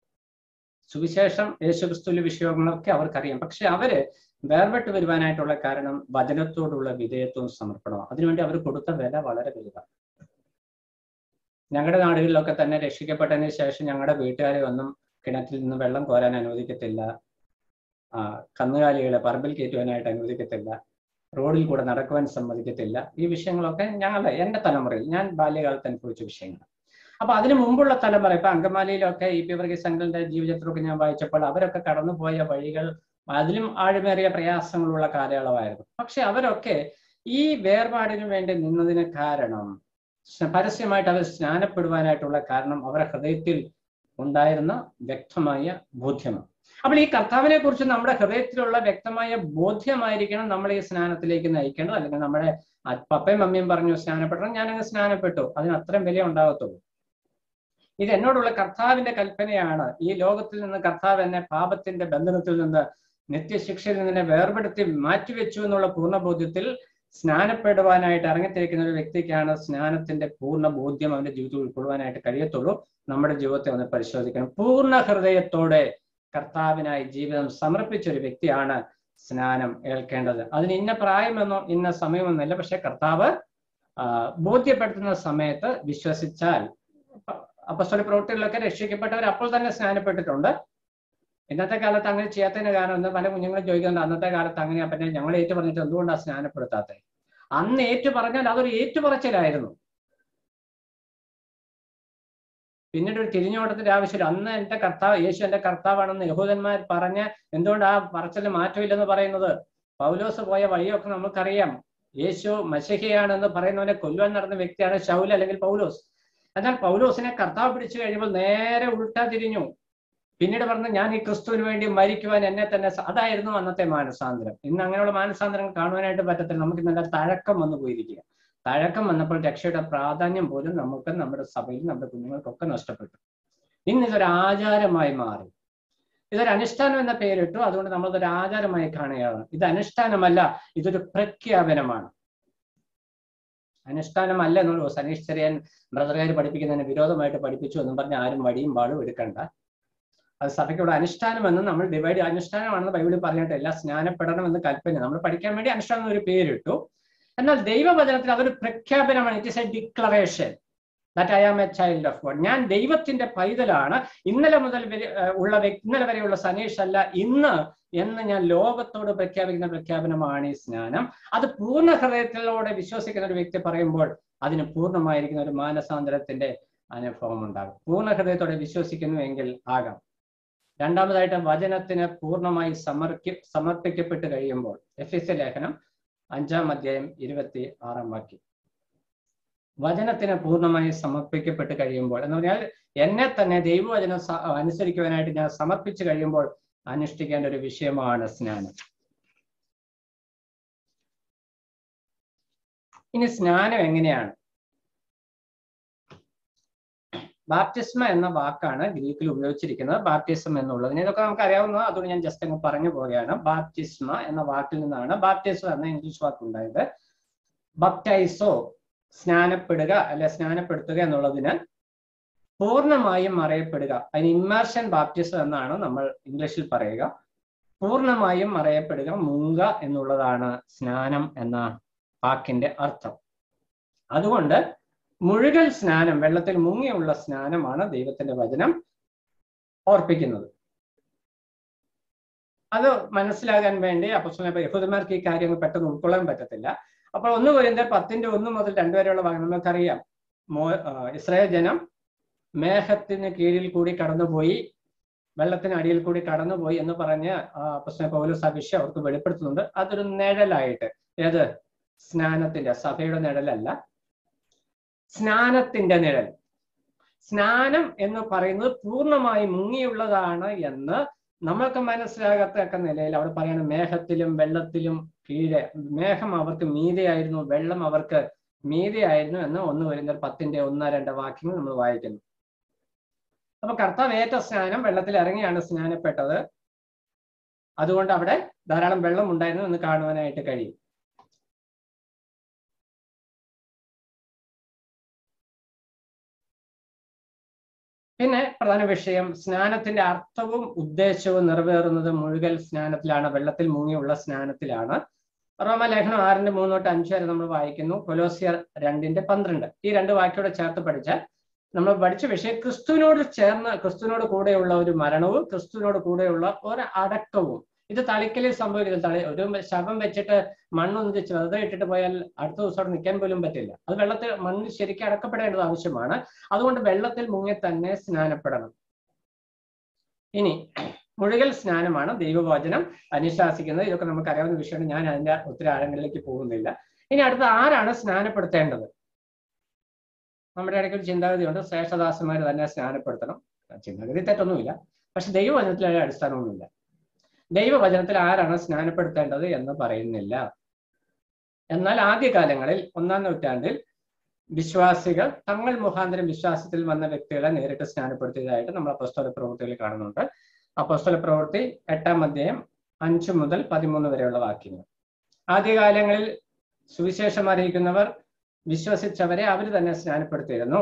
സുവിശേഷം യേശുക്രിസ്തുവിന്റെ വിഷയങ്ങളൊക്കെ അവർക്കറിയാം പക്ഷെ അവര് വേർപെട്ട് വരുവാനായിട്ടുള്ള കാരണം വചനത്തോടുള്ള വിധേയത്വവും സമർപ്പണവും അതിനുവേണ്ടി അവർ കൊടുത്ത വില വളരെ വലുതാണ് ഞങ്ങളുടെ നാടുകളിലൊക്കെ തന്നെ രക്ഷിക്കപ്പെട്ടതിന് ശേഷം ഞങ്ങളുടെ വീട്ടുകാരെ ഒന്നും കിണറ്റിൽ നിന്ന് വെള്ളം കോരാൻ അനുവദിക്കത്തില്ല ആ കന്നുകാലികളെ പറമ്പിൽ കയറ്റുവാനായിട്ട് അനുവദിക്കത്തില്ല റോഡിൽ കൂടെ നടക്കുവാൻ സമ്മതിക്കത്തില്ല ഈ വിഷയങ്ങളൊക്കെ ഞങ്ങളുടെ എന്റെ തലമുറയിൽ ഞാൻ ബാല്യകാലത്ത് അനുഭവിച്ച വിഷയങ്ങൾ അപ്പൊ അതിനു മുമ്പുള്ള തലമുറ ഇപ്പൊ അങ്കമാലിയിലൊക്കെ ഇ പി വർഗീസ് സംഘങ്ങളുടെ ജീവചരിത്രമൊക്കെ ഞാൻ വായിച്ചപ്പോൾ അവരൊക്കെ കടന്നുപോയ വഴികൾ അതിലും ആഴമേറിയ പ്രയാസങ്ങളുള്ള കാലയളവായിരുന്നു പക്ഷെ അവരൊക്കെ ഈ വേർപാടിനു വേണ്ടി നിന്നതിന് കാരണം പരസ്യമായിട്ട് അവർ സ്നാനപ്പെടുവാനായിട്ടുള്ള കാരണം അവരുടെ ഹൃദയത്തിൽ ഉണ്ടായിരുന്ന വ്യക്തമായ ബോധ്യമാണ് അപ്പോൾ ഈ കർത്താവിനെ കുറിച്ച് നമ്മുടെ ഹൃദയത്തിലുള്ള വ്യക്തമായ ബോധ്യമായിരിക്കണം നമ്മൾ ഈ സ്നാനത്തിലേക്ക് നയിക്കേണ്ടത് അല്ലെങ്കിൽ നമ്മുടെ പപ്പയും മമ്മിയും പറഞ്ഞു സ്നാനപ്പെടണം ഞാനങ്ങ് സ്നാനപ്പെട്ടു അതിന് അത്രയും വില ഉണ്ടാകത്തുള്ളൂ ഇത് എന്നോടുള്ള കർത്താവിന്റെ കൽപ്പനയാണ് ഈ ലോകത്തിൽ നിന്ന് കർത്താവ് എന്നെ പാപത്തിന്റെ ബന്ധനത്തിൽ നിന്ന് നിത്യശിക്ഷയിൽ നിന്ന് വേർപെടുത്തി മാറ്റിവെച്ചു എന്നുള്ള പൂർണ്ണ ബോധ്യത്തിൽ സ്നാനപ്പെടുവാനായിട്ട് ഇറങ്ങിത്തിരിക്കുന്ന ഒരു വ്യക്തിക്കാണ് സ്നാനത്തിന്റെ പൂർണ്ണ ബോധ്യം അവന്റെ ജീവിതത്തിൽ ഉൾക്കൊള്ളുവാനായിട്ട് കഴിയത്തുള്ളൂ നമ്മുടെ ജീവിതത്തെ ഒന്ന് പരിശോധിക്കണം പൂർണ്ണ ഹൃദയത്തോടെ കർത്താവിനായി ജീവിതം സമർപ്പിച്ച ഒരു വ്യക്തിയാണ് സ്നാനം ഏൽക്കേണ്ടത് അതിന് ഇന്ന പ്രായമെന്നോ ഇന്ന സമയമൊന്നുമില്ല പക്ഷെ കർത്താവ് ബോധ്യപ്പെടുത്തുന്ന സമയത്ത് വിശ്വസിച്ചാൽ അപ്പസ്വല പ്രവൃത്തികളിലൊക്കെ രക്ഷിക്കപ്പെട്ടവർ അപ്പോൾ തന്നെ സ്നാനപ്പെട്ടിട്ടുണ്ട് ഇന്നത്തെ കാലത്ത് അങ്ങനെ ചെയ്യാത്തതിന് കാരണം എന്താ പല കുഞ്ഞുങ്ങളും ചോദിക്കുന്നുണ്ട് അന്നത്തെ കാലത്ത് അങ്ങനെ പിന്നെ ഞങ്ങൾ ഏറ്റു പറഞ്ഞിട്ട് എന്തുകൊണ്ടാണ് സ്നാനപ്പെടുത്താത്തത് അന്ന് ഏറ്റു പറഞ്ഞാൽ അതൊരു ഏറ്റുപറച്ചിലായിരുന്നു പിന്നീട് ഒരു തിരിഞ്ഞോട്ടത്തിന്റെ ആവശ്യമില്ല അന്ന് എന്റെ കർത്താവ് യേശു എന്റെ കർത്താവാണെന്ന് യഹൂദന്മാർ പറഞ്ഞ് എന്തുകൊണ്ട് ആ പറച്ചിൽ മാറ്റമില്ലെന്ന് പറയുന്നത് പൗലോസ് പോയ വഴിയൊക്കെ നമുക്കറിയാം യേശു മശഹിയാണെന്ന് പറയുന്നവനെ കൊല്ലുവാൻ നടന്ന വ്യക്തിയാണ് ഷൗൽ അല്ലെങ്കിൽ പൗലോസ് എന്നാൽ പൗലോസിനെ കർത്താവ് പിടിച്ചു കഴിയുമ്പോൾ നേരെ ഉൾട്ടാ തിരിഞ്ഞു പിന്നീട് പറഞ്ഞു ഞാൻ ഈ ക്രിസ്തുവിന് വേണ്ടി മരിക്കുവാൻ എന്നെ തന്നെ അതായിരുന്നു അന്നത്തെ മാനസാന്തരം ഇന്ന് അങ്ങനെയുള്ള മാനസാന്തരം കാണുവാനായിട്ട് പറ്റത്തില്ല നമുക്ക് നല്ല തഴക്കം വന്നു പോയിരിക്കുക തഴക്കം വന്നപ്പോൾ രക്ഷയുടെ പ്രാധാന്യം പോലും നമുക്ക് നമ്മുടെ സഭയിൽ നമ്മുടെ കുഞ്ഞുങ്ങൾക്കൊക്കെ നഷ്ടപ്പെട്ടു ഇന്ന് ഇതൊരു ആചാരമായി മാറി ഇതൊരു അനുഷ്ഠാനം എന്ന പേരിട്ടു അതുകൊണ്ട് നമ്മൾ ഇതൊരു ആചാരമായി കാണുകയാണ് ഇത് അനുഷ്ഠാനമല്ല ഇതൊരു പ്രഖ്യാപനമാണ് അനുഷ്ഠാനമല്ല എന്നുള്ളൂ സനീഷ് ചെറിയാൻ ബ്രദറുകാർ പഠിപ്പിക്കുന്നതിന് വിരോധമായിട്ട് പഠിപ്പിച്ചു എന്നും പറഞ്ഞ് ആരും വടിയും പാടും എടുക്കണ്ട അത് സഭയ്ക്കുള്ള അനുഷ്ഠാനമെന്ന് നമ്മൾ ഡിവൈഡ് അനുഷ്ഠാനമാണെന്ന് ബൈബിളിൽ പറഞ്ഞിട്ടില്ല സ്നാനപ്പെടണമെന്ന് കൽപ്പന നമ്മൾ പഠിക്കാൻ വേണ്ടി അനുഷ്ഠാനം ഒരു പേരിട്ടു എന്നാൽ ദൈവവചനത്തിൽ അതൊരു പ്രഖ്യാപനമാണ് it is a declaration that I am a child of God ഞാൻ ദൈവത്തിന്റെ പൈതലാണ് ഇന്നലെ മുതൽ ഉള്ള ഇന്നലെ വരെയുള്ള സനീഷ് അല്ല ഇന്ന് എന്ന് ഞാൻ ലോകത്തോട് പ്രഖ്യാപിക്കുന്ന പ്രഖ്യാപനമാണ് ഈ സ്നാനം അത് പൂർണ്ണ ഹൃദയത്തിലൂടെ വിശ്വസിക്കുന്ന ഒരു വ്യക്തി പറയുമ്പോൾ അതിന് പൂർണ്ണമായിരിക്കുന്ന ഒരു മാനസാന്തരത്തിന്റെ അനുഭവം ഉണ്ടാകും പൂർണ്ണ ഹൃദയത്തോടെ വിശ്വസിക്കുന്നുവെങ്കിൽ ആകാം രണ്ടാമതായിട്ട് വചനത്തിന് പൂർണ്ണമായി സമർപ്പി സമർപ്പിക്കപ്പെട്ട് കഴിയുമ്പോൾ എഫ് എസ് ലേഖനം അഞ്ചാം അധ്യായം ഇരുപത്തി ആറാം വാക്യം വചനത്തിന് പൂർണ്ണമായി സമർപ്പിക്കപ്പെട്ട് കഴിയുമ്പോൾ എന്ന് പറഞ്ഞാൽ എന്നെ തന്നെ ദൈവവചനം അനുസരിക്കുവാനായിട്ട് ഞാൻ സമർപ്പിച്ചു കഴിയുമ്പോൾ അനുഷ്ഠിക്കേണ്ട ഒരു വിഷയമാണ് സ്നാനം ഇനി സ്നാനം എങ്ങനെയാണ് ബാപ്റ്റിസ്മ എന്ന വാക്കാണ് ഗ്രീക്കിൽ ഉപയോഗിച്ചിരിക്കുന്നത് ബാപ്റ്റിസം എന്നുള്ളതിന് ഇതൊക്കെ നമുക്ക് അറിയാവുന്ന അതുകൊണ്ട് ഞാൻ ജസ്റ്റ് അങ്ങ് പറഞ്ഞു പോവുകയാണ് ബാപ്റ്റിസ്മ എന്ന വാക്കിൽ നിന്നാണ് ബാപ്റ്റിസം എന്ന ഇംഗ്ലീഷ് വാക്ക് ഉണ്ടായത് ബപ്റ്റൈസോ സ്നാനപ്പെടുക അല്ലെ സ്നാനപ്പെടുത്തുക എന്നുള്ളതിന് പൂർണ്ണമായും മറയപ്പെടുക അതിന് ഇമ്മർഷൻ ബാപ്റ്റിസം എന്നാണ് നമ്മൾ ഇംഗ്ലീഷിൽ പറയുക പൂർണ്ണമായും മറയപ്പെടുക മുങ്ക എന്നുള്ളതാണ് സ്നാനം എന്ന വാക്കിന്റെ അർത്ഥം അതുകൊണ്ട് മുഴുകൽ സ്നാനം വെള്ളത്തിൽ മുങ്ങിയുള്ള സ്നാനമാണ് ദൈവത്തിന്റെ വചനം ഓർപ്പിക്കുന്നത് അത് മനസ്സിലാകാൻ വേണ്ടി അപ്പസ്വല യഹൂദന്മാർക്ക് ഈ കാര്യങ്ങൾ പെട്ടെന്ന് ഉൾക്കൊള്ളാൻ പറ്റത്തില്ല അപ്പോൾ ഒന്ന് കുരിന്തർ പത്തിന്റെ ഒന്ന് മുതൽ രണ്ട് വരെയുള്ള ഭാഗം നമുക്കറിയാം മോ ആ, ഇസ്രായേൽ ജനം മേഘത്തിന് കീഴിൽ കൂടി കടന്നുപോയി വെള്ളത്തിന് അടിയിൽ കൂടി കടന്നുപോയി എന്ന് പറഞ്ഞ് അപ്പസ്വല പൗലോസ് ആ വിഷയം അവർക്ക് വെളിപ്പെടുത്തുന്നുണ്ട് അതൊരു നിഴലായിട്ട് ഏത് സ്നാനത്തിന്റെ സഭയുടെ നിഴലല്ല സ്നാനത്തിന്റെ നിഴൽ സ്നാനം എന്ന് പറയുന്നത് പൂർണ്ണമായി മുങ്ങിയുള്ളതാണ് എന്ന് നമ്മൾക്ക് മനസ്സിലാകത്തക്ക നിലയിൽ അവിടെ പറയണം മേഘത്തിലും വെള്ളത്തിലും കീഴെ മേഘം അവർക്ക് മീതെയായിരുന്നു വെള്ളം അവർക്ക് മീതെയായിരുന്നു എന്ന് ഒന്ന് വരുന്ന പത്തിന്റെ ഒന്ന് രണ്ട് വാക്യങ്ങൾ നമ്മൾ വായിക്കുന്നു അപ്പൊ കർത്താവ് ഏറ്റ സ്നാനം വെള്ളത്തിൽ ഇറങ്ങിയാണ് സ്നാനപ്പെട്ടത് അതുകൊണ്ട് അവിടെ ധാരാളം വെള്ളം ഉണ്ടായിരുന്നു എന്ന് കാണുവാനായിട്ട് കഴിയും പിന്നെ പ്രധാന വിഷയം സ്നാനത്തിന്റെ അർത്ഥവും ഉദ്ദേശവും നിറവേറുന്നത് മുഴുകൽ സ്നാനത്തിലാണ് വെള്ളത്തിൽ മുങ്ങിയുള്ള സ്നാനത്തിലാണ് റോമലേഖനം ആറിന്റെ മൂന്ന് തൊട്ട് അഞ്ച് വരെ നമ്മൾ വായിക്കുന്നു കൊലോസിയർ രണ്ടിന്റെ പന്ത്രണ്ട് ഈ രണ്ട് വാക്യോടെ ചേർത്ത് പഠിച്ചാൽ നമ്മൾ പഠിച്ച വിഷയം ക്രിസ്തുവിനോട് ചേർന്ന് ക്രിസ്തുവിനോട് കൂടെയുള്ള ഒരു മരണവും ക്രിസ്തുവിനോട് കൂടെയുള്ള ഒരു അടക്കവും ഇത് തളിക്കലിൽ സംഭവിക്കുന്നത് തളി ഒരു ശവം വെച്ചിട്ട് മണ്ണൊന്ന് വെറുതെ ഇട്ടിട്ട് പോയാൽ അടുത്ത ദിവസം അവിടെ നിൽക്കാൻ പോലും പറ്റില്ല അത് വെള്ളത്തിൽ മണ്ണിൽ ശരിക്കും അടക്കപ്പെടേണ്ടത് ആവശ്യമാണ് അതുകൊണ്ട് വെള്ളത്തിൽ മുങ്ങി തന്നെ സ്നാനപ്പെടണം ഇനി മുഴുകൽ സ്നാനമാണ് ദൈവവചനം അനുശാസിക്കുന്നത് ഇതൊക്കെ നമുക്ക് അറിയാവുന്ന വിഷയമാണ് ഞാൻ അതിന്റെ ഒത്തിരി ആഴങ്ങളിലേക്ക് പോകുന്നില്ല ഇനി അടുത്ത ആരാണ് സ്നാനപ്പെടുത്തേണ്ടത് നമ്മുടെ ഇടയ്ക്ക് ഒരു ചിന്താഗതിയുണ്ട് ശ്രേഷ്ഠദാസന്മാർ തന്നെ സ്നാനപ്പെടുത്തണം ചിന്താഗതി തെറ്റൊന്നുമില്ല പക്ഷെ ദൈവവചനത്തിൽ അതിന് അടിസ്ഥാനമൊന്നുമില്ല ദൈവവചനത്തിൽ ആരാണ് സ്നാനപ്പെടുത്തേണ്ടത് എന്ന് പറയുന്നില്ല എന്നാൽ ആദ്യകാലങ്ങളിൽ ഒന്നാം നൂറ്റാണ്ടിൽ വിശ്വാസികൾ തങ്ങൾ മുഖാന്തരം വിശ്വാസത്തിൽ വന്ന വ്യക്തികളെ നേരിട്ട് സ്നാനപ്പെടുത്തിയതായിട്ട് നമ്മൾ അപ്പസ്തോല പ്രവൃത്തിയിൽ കാണുന്നുണ്ട് അപ്പസ്തോല പ്രവൃത്തി എട്ടാം അധ്യായം അഞ്ചു മുതൽ പതിമൂന്ന് വരെയുള്ള വാക്യങ്ങൾ ആദ്യകാലങ്ങളിൽ സുവിശേഷം അറിയിക്കുന്നവർ വിശ്വസിച്ചവരെ അവർ തന്നെ സ്നാനപ്പെടുത്തിയിരുന്നു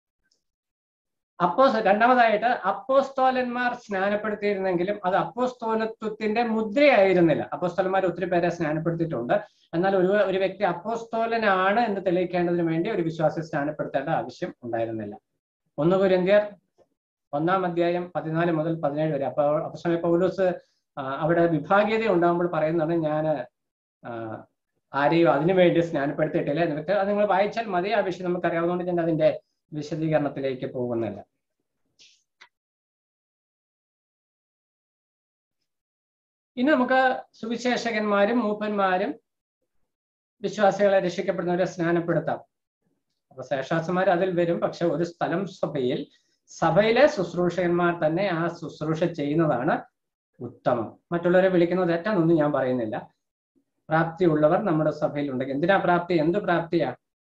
അപ്പോ രണ്ടാമതായിട്ട് അപ്പോസ്തോലന്മാർ സ്നാനപ്പെടുത്തിയിരുന്നെങ്കിലും അത് അപ്പോസ്തോലത്വത്തിന്റെ മുദ്രയായിരുന്നില്ല അപ്പോസ്തോലന്മാർ ഒത്തിരി പേരെ സ്നാനപ്പെടുത്തിയിട്ടുണ്ട് എന്നാൽ ഒരു ഒരു വ്യക്തി അപ്പോസ്തോലനാണ് എന്ന് തെളിയിക്കേണ്ടതിന് വേണ്ടി ഒരു വിശ്വാസി സ്നാനപ്പെടുത്തേണ്ട ആവശ്യം ഉണ്ടായിരുന്നില്ല ഒന്ന് കുര്യന്തിയർ ഒന്നാം അധ്യായം പതിനാല് മുതൽ പതിനേഴ് വരെ അപ്പൊ അപ്പസ്തോല പൗലോസ് അവിടെ വിഭാഗീയത ഉണ്ടാകുമ്പോൾ പറയുന്നതാണ് ഞാൻ ആരെയും അതിനു വേണ്ടി സ്നാനപ്പെടുത്തിയിട്ടില്ല എന്നിട്ട് അത് നിങ്ങൾ വായിച്ചാൽ മതി ആ വിഷയം നമുക്ക് അറിയാവുന്നതുകൊണ്ട് ഞാൻ അതിന്റെ വിശദീകരണത്തിലേക്ക് പോകുന്നില്ല ഇനി നമുക്ക് സുവിശേഷകന്മാരും മൂപ്പന്മാരും വിശ്വാസികളെ രക്ഷിക്കപ്പെടുന്നവരെ സ്നാനപ്പെടുത്താം അപ്പൊ ശേഷാസന്മാർ അതിൽ വരും പക്ഷെ ഒരു സ്ഥലം സഭയിൽ സഭയിലെ ശുശ്രൂഷകന്മാർ തന്നെ ആ ശുശ്രൂഷ ചെയ്യുന്നതാണ് ഉത്തമം മറ്റുള്ളവരെ വിളിക്കുന്നത് തെറ്റാന്നൊന്നും ഞാൻ പറയുന്നില്ല പ്രാപ്തിയുള്ളവർ നമ്മുടെ സഭയിൽ ഉണ്ടെങ്കിൽ എന്തിനാ പ്രാപ്തി എന്ത് പ്രാപ്തിയാ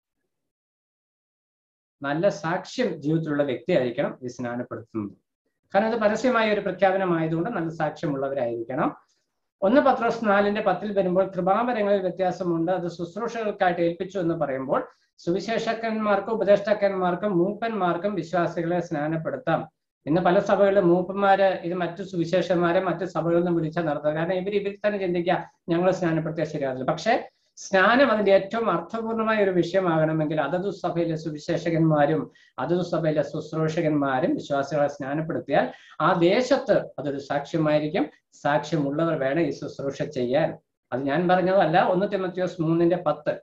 നല്ല സാക്ഷ്യം ജീവിതത്തിലുള്ള വ്യക്തിയായിരിക്കണം ഈ സ്നാനപ്പെടുത്തുന്നത് കാരണം അത് പരസ്യമായ ഒരു പ്രഖ്യാപനമായതുകൊണ്ട് നല്ല സാക്ഷ്യമുള്ളവരായിരിക്കണം ഒന്ന് പത്രോസ് നാലിന്റെ പത്തിൽ വരുമ്പോൾ കൃപാവരങ്ങളിൽ വ്യത്യാസമുണ്ട് അത് ശുശ്രൂഷകൾക്കായിട്ട് ഏൽപ്പിച്ചു എന്ന് പറയുമ്പോൾ സുവിശേഷക്കന്മാർക്കും ഉപദേഷ്ടാക്കന്മാർക്കും മൂപ്പന്മാർക്കും വിശ്വാസികളെ സ്നാനപ്പെടുത്താം ഇന്ന് പല സഭകളിലും മൂപ്പന്മാര് ഇത് മറ്റു സുവിശേഷന്മാരെ മറ്റു സഭകളിൽ നിന്ന് വിളിച്ചാൽ നടത്തുക കാരണം ഇവർ ഇവർ തന്നെ ചിന്തിക്കുക ഞങ്ങൾ സ്നാനപ്പെടുത്തിയാൽ ശരിയാകില്ല പക്ഷെ സ്നാനം അതിന്റെ ഏറ്റവും അർത്ഥപൂർണമായ ഒരു വിഷയമാകണമെങ്കിൽ അതത് സഭയിലെ സുവിശേഷകന്മാരും അതത് സഭയിലെ ശുശ്രൂഷകന്മാരും വിശ്വാസികളെ സ്നാനപ്പെടുത്തിയാൽ ആ ദേശത്ത് അതൊരു സാക്ഷ്യമായിരിക്കും സാക്ഷ്യമുള്ളവർ വേണം ഈ ശുശ്രൂഷ ചെയ്യാൻ അത് ഞാൻ പറഞ്ഞതല്ല ഒന്ന് തിമത്യോസ് മൂന്നിന്റെ പത്ത്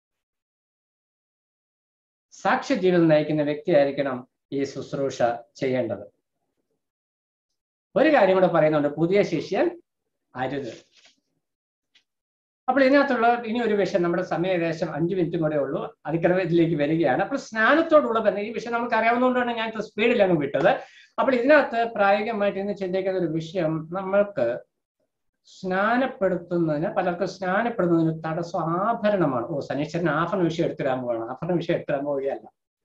സാക്ഷ്യ ജീവിതം നയിക്കുന്ന വ്യക്തിയായിരിക്കണം ഈ ശുശ്രൂഷ ചെയ്യേണ്ടത് ഒരു കാര്യം കൂടെ പറയുന്നുണ്ട് പുതിയ ശിഷ്യൻ അരുത് അപ്പോൾ ഇതിനകത്തുള്ള ഇനി ഒരു വിഷയം നമ്മുടെ സമയം ഏകദേശം അഞ്ചു മിനിറ്റും കൂടെ ഉള്ളൂ അതിക്രമത്തിലേക്ക് വരികയാണ് അപ്പോൾ സ്നാനത്തോടുള്ള ബന്ധം ഈ വിഷയം നമുക്ക് അറിയാവുന്നതുകൊണ്ടാണ് ഞാൻ സ്പീഡിൽ അങ്ങ് വിട്ടത് അപ്പോൾ ഇതിനകത്ത് പ്രായോഗികമായിട്ട് ഇന്ന് ചിന്തിക്കുന്ന ഒരു വിഷയം നമ്മൾക്ക് സ്നാനപ്പെടുത്തുന്നതിന് പലർക്കും സ്നാനപ്പെടുന്നതിന് തടസ്സം ആഭരണമാണ് ഓ സനീശ്വരൻ ആഭരണ വിഷയം എടുത്തിടാൻ പോവുകയാണ് ആഭരണ വിഷയം എടുത്തിടാൻ പോവുകയല്ല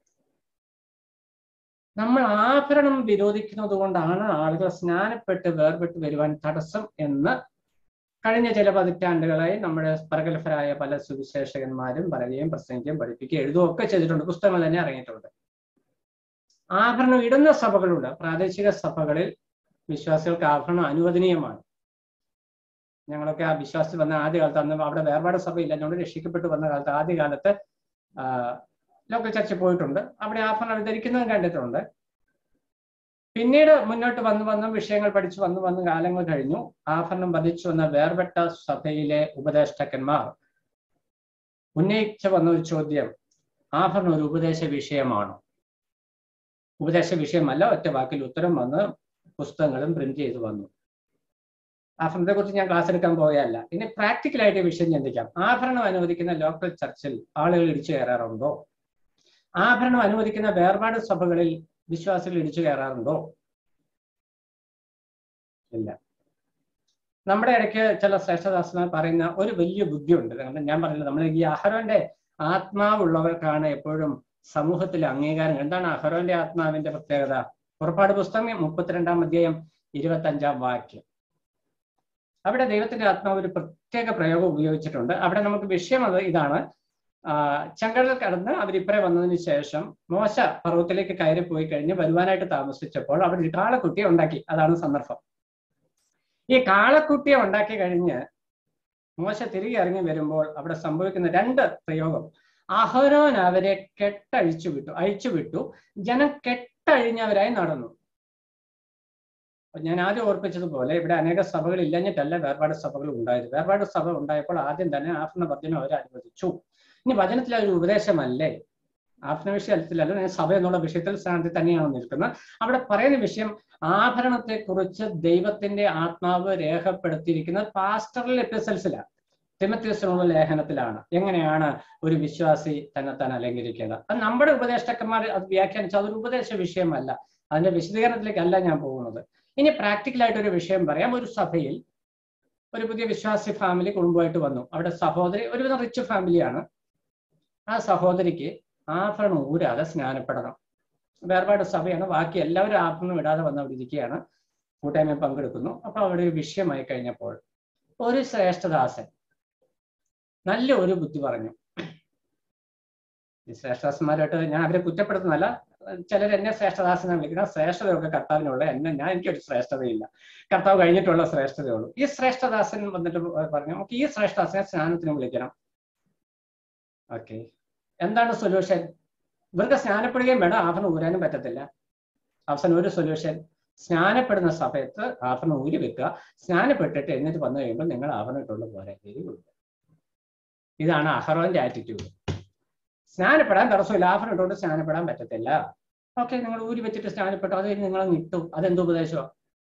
നമ്മൾ ആഭരണം വിരോധിക്കുന്നത് കൊണ്ടാണ് ആളുകൾ സ്നാനപ്പെട്ട് വേർപെട്ട് വരുവാൻ തടസ്സം എന്ന് കഴിഞ്ഞ ചില പതിറ്റാണ്ടുകളായി നമ്മുടെ പ്രഗത്ഭരായ പല സുവിശേഷകന്മാരും പലരെയും പ്രസംഗിക്കുകയും പഠിപ്പിക്കുകയും എഴുതുകയും ഒക്കെ ചെയ്തിട്ടുണ്ട് പുസ്തകങ്ങൾ തന്നെ ഇറങ്ങിയിട്ടുണ്ട് ആഭരണം ഇടുന്ന സഭകളുണ്ട് പ്രാദേശിക സഭകളിൽ വിശ്വാസികൾക്ക് ആഭരണം അനുവദനീയമാണ് ഞങ്ങളൊക്കെ ആ വിശ്വാസത്തിൽ വന്ന ആദ്യ കാലത്ത് അന്ന് അവിടെ വേർപാട് സഭയില്ല ഞങ്ങൾ രക്ഷിക്കപ്പെട്ടു വന്ന കാലത്ത് ആദ്യ കാലത്ത് ലോക്കൽ ചർച്ചിൽ പോയിട്ടുണ്ട് അവിടെ ആഭരണം ധരിക്കുന്നതും കണ്ടിട്ടുണ്ട് പിന്നീട് മുന്നോട്ട് വന്ന് വന്ന് വിഷയങ്ങൾ പഠിച്ചു വന്ന് വന്ന് കാലങ്ങൾ കഴിഞ്ഞു ആഭരണം വധിച്ചു വന്ന വേർപെട്ട സഭയിലെ ഉപദേഷ്ടാക്കന്മാർ ഉന്നയിച്ചു വന്ന ഒരു ചോദ്യം ആഭരണം ഒരു ഉപദേശ വിഷയമാണോ ഉപദേശ വിഷയമല്ല ഒറ്റ വാക്കിൽ ഉത്തരം വന്ന് പുസ്തകങ്ങളും പ്രിന്റ് ചെയ്ത് വന്നു ആഭരണത്തെ കുറിച്ച് ഞാൻ ക്ലാസ് എടുക്കാൻ പോയല്ല ഇനി പ്രാക്ടിക്കലായിട്ട് ഈ വിഷയം ചിന്തിക്കാം ആഭരണം അനുവദിക്കുന്ന ലോക്കൽ ചർച്ചിൽ ആളുകൾ ഇടിച്ചു കയറാറുണ്ടോ ആഭരണം അനുവദിക്കുന്ന വേർപാട് സഭകളിൽ വിശ്വാസികൾ ഇടിച്ചു കയറാറുണ്ടോ ഇല്ല നമ്മുടെ ഇടയ്ക്ക് ചില ശ്രേഷ്ഠദാസന്മാർ പറയുന്ന ഒരു വലിയ ബുദ്ധിയുണ്ട് കാരണം ഞാൻ പറഞ്ഞില്ല നമ്മൾ ഈ അഹരോന്റെ ആത്മാവുള്ളവർക്കാണ് എപ്പോഴും സമൂഹത്തിൽ അംഗീകാരം എന്താണ് അഹരോന്റെ ആത്മാവിന്റെ പ്രത്യേകത പുറപ്പാട് പുസ്തകം മുപ്പത്തിരണ്ടാം അധ്യായം ഇരുപത്തി അഞ്ചാം വാക്യം അവിടെ ദൈവത്തിന്റെ ആത്മാവ് ഒരു പ്രത്യേക പ്രയോഗം ഉപയോഗിച്ചിട്ടുണ്ട് അവിടെ നമുക്ക് വിഷയം അത് ഇതാണ് ചെങ്കടൽ കടന്ന് അവരിപ്പറെ വന്നതിന് ശേഷം മോശ പർവ്വത്തിലേക്ക് കയറി പോയി കഴിഞ്ഞ് വരുവാനായിട്ട് താമസിച്ചപ്പോൾ അവർ ഒരു കാളക്കുട്ടിയെ ഉണ്ടാക്കി അതാണ് സന്ദർഭം ഈ കാളക്കുട്ടിയെ ഉണ്ടാക്കി കഴിഞ്ഞ് മോശ തിരികെ ഇറങ്ങി വരുമ്പോൾ അവിടെ സംഭവിക്കുന്ന രണ്ട് പ്രയോഗം അഹരോൻ അവരെ കെട്ടഴിച്ചു വിട്ടു അഴിച്ചു വിട്ടു ജനം കെട്ടഴിഞ്ഞവരായി നടന്നു ഞാൻ ആദ്യം ഓർപ്പിച്ചതുപോലെ ഇവിടെ അനേക സഭകൾ ഇല്ലഞ്ഞിട്ടല്ല വേർപാട് സഭകൾ ഉണ്ടായത് വേർപാട് സഭ ഉണ്ടായപ്പോൾ ആദ്യം തന്നെ ആഭരണ വചനം അവർ അനുവദിച്ചു ഇനി വചനത്തിൽ ഒരു ഉപദേശമല്ലേ ആഭരണ വിഷയത്തിലല്ല സഭ എന്നുള്ള വിഷയത്തിൽ സ്ഥാനത്ത് തന്നെയാണ് നിൽക്കുന്നത് അവിടെ പറയുന്ന വിഷയം ആഭരണത്തെ കുറിച്ച് ദൈവത്തിന്റെ ആത്മാവ് രേഖപ്പെടുത്തിയിരിക്കുന്നത് പാസ്റ്ററൽ എപ്പിസൽസിലാണ് തിമത്യോസിനുള്ള ലേഖനത്തിലാണ് എങ്ങനെയാണ് ഒരു വിശ്വാസി തന്നെ താൻ അലങ്കരിക്കേണ്ടത് അത് നമ്മുടെ ഉപദേഷ്ടക്കന്മാർ അത് വ്യാഖ്യാനിച്ചാൽ അതൊരു ഉപദേശ വിഷയമല്ല അതിന്റെ വിശദീകരണത്തിലേക്കല്ല ഞാൻ പോകുന്നത് ഇനി പ്രാക്ടിക്കലായിട്ട് ഒരു വിഷയം പറയാം ഒരു സഭയിൽ ഒരു പുതിയ വിശ്വാസി ഫാമിലി കുടുംബമായിട്ട് വന്നു അവിടെ സഹോദരി ഒരുവിധം റിച്ച് ഫാമിലിയാണ് ആ സഹോദരിക്ക് ആഭരണം ഊരാതെ സ്നാനപ്പെടണം വേർപാട് സഭയാണ് ബാക്കി എല്ലാവരും ആഭരണം ഇടാതെ വന്ന് അവിടെ ഇരിക്കുകയാണ് കൂട്ടായ്മ പങ്കെടുക്കുന്നു അപ്പൊ അവിടെ ഒരു വിഷയമായി കഴിഞ്ഞപ്പോൾ ഒരു ശ്രേഷ്ഠദാസൻ നല്ല ഒരു ബുദ്ധി പറഞ്ഞു ഈ ശ്രേഷ്ഠദാസന്മാരായിട്ട് ഞാൻ അവരെ കുറ്റപ്പെടുത്തുന്നല്ല ചിലർ എന്നെ ശ്രേഷ്ഠദാസനെ വിളിക്കുന്ന ശ്രേഷ്ഠതയൊക്കെ കർത്താവിനുള്ള എന്നെ ഞാൻ എനിക്കൊരു ശ്രേഷ്ഠതയില്ല കർത്താവ് കഴിഞ്ഞിട്ടുള്ള ശ്രേഷ്ഠതയുള്ളൂ ഈ ശ്രേഷ്ഠദാസൻ വന്നിട്ട് പറഞ്ഞു നമുക്ക് ഈ ശ്രേഷ്ഠദാസനെ സ്നാനത്തിന് വിളിക്കണം ഓക്കെ എന്താണ് സൊല്യൂഷൻ ഇവർക്ക് സ്നാനപ്പെടുകയും വേണം ആഭരണം ഊരാനും പറ്റത്തില്ല അവസാനം ഒരു സൊല്യൂഷൻ സ്നാനപ്പെടുന്ന സമയത്ത് ആഭരണം ഊരി വെക്കുക സ്നാനപ്പെട്ടിട്ട് എന്നിട്ട് വന്നു കഴിയുമ്പോൾ നിങ്ങൾ ആഭരണം ഇട്ടുള്ള പോരെ വെരി ഗുഡ് ഇതാണ് അഹറോന്റെ ആറ്റിറ്റ്യൂഡ് സ്നാനപ്പെടാൻ തടസ്സമില്ല ആഭരണം ഇട്ടുകൊണ്ട് സ്നാനപ്പെടാൻ പറ്റത്തില്ല ഓക്കെ നിങ്ങൾ ഊരി വെച്ചിട്ട് സ്നാനപ്പെട്ടു അത് കഴിഞ്ഞ് നിങ്ങൾ നിട്ടു അതെന്ത് ഉപദേശമാണ്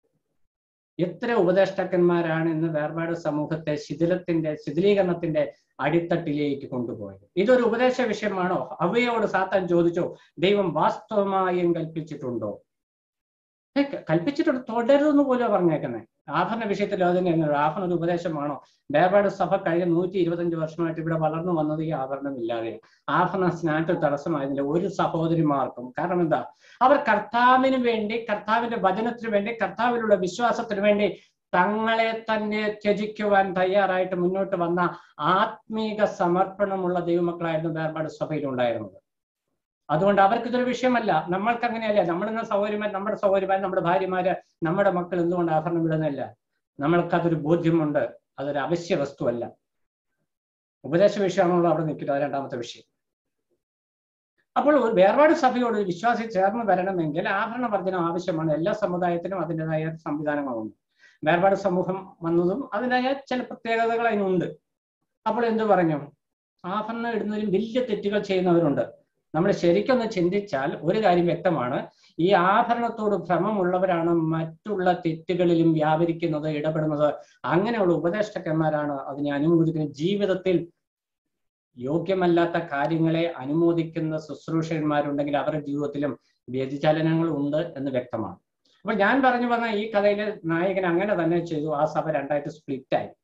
എത്ര ഉപദേഷ്ടാക്കന്മാരാണ് ഇന്ന് വേർപാട് സമൂഹത്തെ ശിഥിലത്തിന്റെ ശിഥിലീകരണത്തിന്റെ അടിത്തട്ടിലേക്ക് കൊണ്ടുപോയത് ഇതൊരു ഉപദേശ വിഷയമാണോ അവയോട് സാത്താൻ ചോദിച്ചോ ദൈവം വാസ്തവമായും കൽപ്പിച്ചിട്ടുണ്ടോ കൽപ്പിച്ചിട്ടുണ്ട് തുടരുതെന്ന് പോലും പറഞ്ഞേക്കുന്നത് ആഭരണ വിഷയത്തിൽ അത് തന്നെയാണ് ആഭരണ ഒരു ഉപദേശമാണോ വേർപാട് സഭ കഴിഞ്ഞ നൂറ്റി ഇരുപത്തഞ്ച് വർഷമായിട്ട് ഇവിടെ വളർന്നു വന്നത് ഈ ആഭരണം ഇല്ലാതെ ആഭരണ സ്നാനത്തിൽ തടസ്സമായതില്ല ഒരു സഹോദരിമാർക്കും കാരണം എന്താ അവർ കർത്താവിന് വേണ്ടി കർത്താവിന്റെ വചനത്തിന് വേണ്ടി കർത്താവിലുള്ള വിശ്വാസത്തിന് വേണ്ടി തങ്ങളെ തന്നെ ത്യജിക്കുവാൻ തയ്യാറായിട്ട് മുന്നോട്ട് വന്ന ആത്മീക സമർപ്പണമുള്ള ദൈവമക്കളായിരുന്നു വേർപാട് സഭയിൽ ഉണ്ടായിരുന്നത് അതുകൊണ്ട് അവർക്ക് ഇതൊരു വിഷയമല്ല നമ്മൾക്ക് അങ്ങനെയല്ല നമ്മളിന്ന് സൗകര്യമാർ നമ്മുടെ സൗകര്യമാർ നമ്മുടെ ഭാര്യമാര് നമ്മുടെ മക്കൾ എന്തുകൊണ്ട് ആഭരണം ഇടുന്നില്ല നമ്മൾക്ക് അതൊരു ബോധ്യമുണ്ട് അതൊരു അവശ്യ വസ്തുവല്ല ഉപദേശ വിഷയമാണല്ലോ അവിടെ നിൽക്കുന്നത് രണ്ടാമത്തെ വിഷയം അപ്പോൾ വേർപാട് സഭയോട് വിശ്വാസി ചേർന്ന് വരണമെങ്കിൽ ആഭരണ വർജനം ആവശ്യമാണ് എല്ലാ സമുദായത്തിനും അതിൻ്റെതായ സംവിധാനങ്ങളുണ്ട് വേർപാട് സമൂഹം വന്നതും അതിനായ ചില പ്രത്യേകതകൾ അതിനുണ്ട് അപ്പോൾ എന്തു പറഞ്ഞു ആഭരണം ഇടുന്നതിലും വലിയ തെറ്റുകൾ ചെയ്യുന്നവരുണ്ട് നമ്മൾ ശരിക്കൊന്ന് ചിന്തിച്ചാൽ ഒരു കാര്യം വ്യക്തമാണ് ഈ ആഭരണത്തോട് ഭ്രമമുള്ളവരാണ് മറ്റുള്ള തെറ്റുകളിലും വ്യാപരിക്കുന്നത് ഇടപെടുന്നത് അങ്ങനെയുള്ള ഉപദേഷ്ടക്കന്മാരാണ് അതിനെ അനുമോദിക്കുന്നത് ജീവിതത്തിൽ യോഗ്യമല്ലാത്ത കാര്യങ്ങളെ അനുമോദിക്കുന്ന ശുശ്രൂഷകന്മാരുണ്ടെങ്കിൽ അവരുടെ ജീവിതത്തിലും വ്യതിചലനങ്ങൾ ഉണ്ട് എന്ന് വ്യക്തമാണ് അപ്പൊ ഞാൻ പറഞ്ഞു വന്ന ഈ കഥയിലെ നായകൻ അങ്ങനെ തന്നെ ചെയ്തു ആ സഭ രണ്ടായിട്ട് സ്പ്ലിറ്റ് ആയി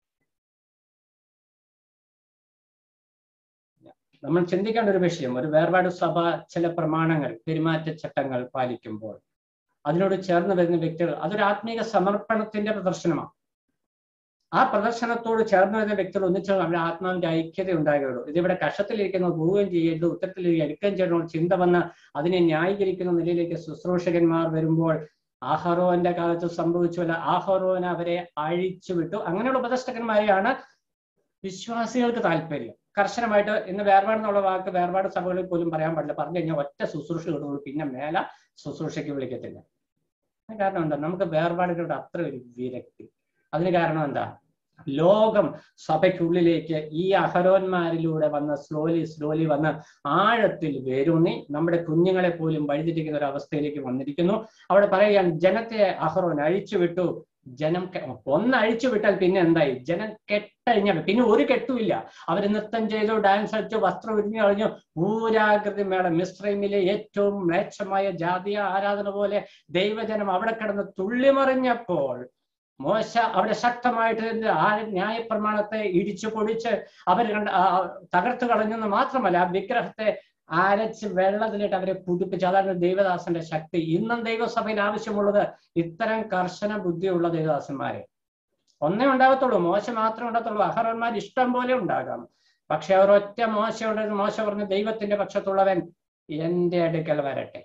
നമ്മൾ ചിന്തിക്കേണ്ട ഒരു വിഷയം ഒരു വേർപാട് സഭ ചില പ്രമാണങ്ങൾ പെരുമാറ്റച്ചട്ടങ്ങൾ പാലിക്കുമ്പോൾ അതിനോട് ചേർന്ന് വരുന്ന വ്യക്തികൾ അതൊരു ആത്മീക സമർപ്പണത്തിന്റെ പ്രദർശനമാണ് ആ പ്രദർശനത്തോട് ചേർന്ന് വരുന്ന വ്യക്തികൾ ഒന്നിച്ച് അവരുടെ ആത്മാവിന്റെ ഐക്യത ഉണ്ടാകുകയുള്ളൂ ഇതിവിടെ കഷത്തിലിരിക്കുന്ന പോവുകയും ചെയ്യരുത് ഉത്തരത്തിൽ എടുക്കുകയും ചെയ്യണം ചിന്ത വന്ന് അതിനെ ന്യായീകരിക്കുന്ന നിലയിലേക്ക് ശുശ്രൂഷകന്മാർ വരുമ്പോൾ ആഹറോന്റെ കാലത്ത് സംഭവിച്ചുവല്ല ആഹറോൻ അവരെ അഴിച്ചു വിട്ടു അങ്ങനെയുള്ള ഉപദേഷ്ടകന്മാരെയാണ് വിശ്വാസികൾക്ക് താല്പര്യം കർശനമായിട്ട് ഇന്ന് വേർപാട് എന്നുള്ള വാക്ക് വേർപാട് സഭകളിൽ പോലും പറയാൻ പാടില്ല പറഞ്ഞു കഴിഞ്ഞാൽ ഒറ്റ ശുശ്രൂഷ കിട്ടുള്ളൂ പിന്നെ മേല ശുശ്രൂഷയ്ക്ക് വിളിക്കത്തില്ല അതിന് കാരണം എന്താ നമുക്ക് വേർപാടുകളുടെ അത്ര ഒരു വിരക്തി അതിന് കാരണം എന്താ ലോകം സഭയ്ക്കുള്ളിലേക്ക് ഈ അഹരോന്മാരിലൂടെ വന്ന് സ്ലോലി സ്ലോലി വന്ന് ആഴത്തിൽ വേരൂന്നി നമ്മുടെ കുഞ്ഞുങ്ങളെ പോലും വഴിതിരിക്കുന്ന ഒരു അവസ്ഥയിലേക്ക് വന്നിരിക്കുന്നു അവിടെ പറയുകയാണ് ജനത്തെ അഹറോൻ അഴിച്ചുവിട്ടു ജനം കെ- ഒന്ന് അഴിച്ചു വിട്ടാൽ പിന്നെ എന്തായി ജനം കെട്ടഴിഞ്ഞ പിന്നെ ഒരു കെട്ടുമില്ല അവർ നൃത്തം ചെയ്തു ഡാൻസ് കളിച്ചു വസ്ത്രം ഉരിഞ്ഞു കളഞ്ഞു ഊരാകൃതി മേളം മിശ്രൈമിലെ ഏറ്റവും മ്ലേച്ഛമായ ജാതീയ ആരാധന പോലെ ദൈവജനം അവിടെ കിടന്ന് തുള്ളിമറിഞ്ഞപ്പോൾ മോശ അവിടെ ശക്തമായിട്ട് നിന്ന് ആ ന്യായപ്രമാണത്തെ ഇടിച്ചു പൊടിച്ച് അവർ കണ്ട ആ, തകർത്തു കളഞ്ഞെന്ന് മാത്രമല്ല ആ വിഗ്രഹത്തെ അരച്ച് വെള്ളത്തിലിട്ട് അവരെ പുതുപ്പിച്ച് അതാണ് ദൈവദാസന്റെ ശക്തി ഇന്നും ദൈവസഭയിൽ ആവശ്യമുള്ളത് ഇത്തരം കർശന ബുദ്ധിയുള്ള ദൈവദാസന്മാരെ ഒന്നേ ഉണ്ടാകത്തുള്ളൂ മോശ മാത്രമേ ഉണ്ടാകത്തുള്ളൂ അഹറന്മാർ ഇഷ്ടം പോലെ ഉണ്ടാകാം പക്ഷെ അവർ ഒറ്റ മോശ ഉണ്ടെന്ന് മോശ പറഞ്ഞ ദൈവത്തിന്റെ പക്ഷത്തുള്ളവൻ എന്റെ അടുക്കൽ വരട്ടെ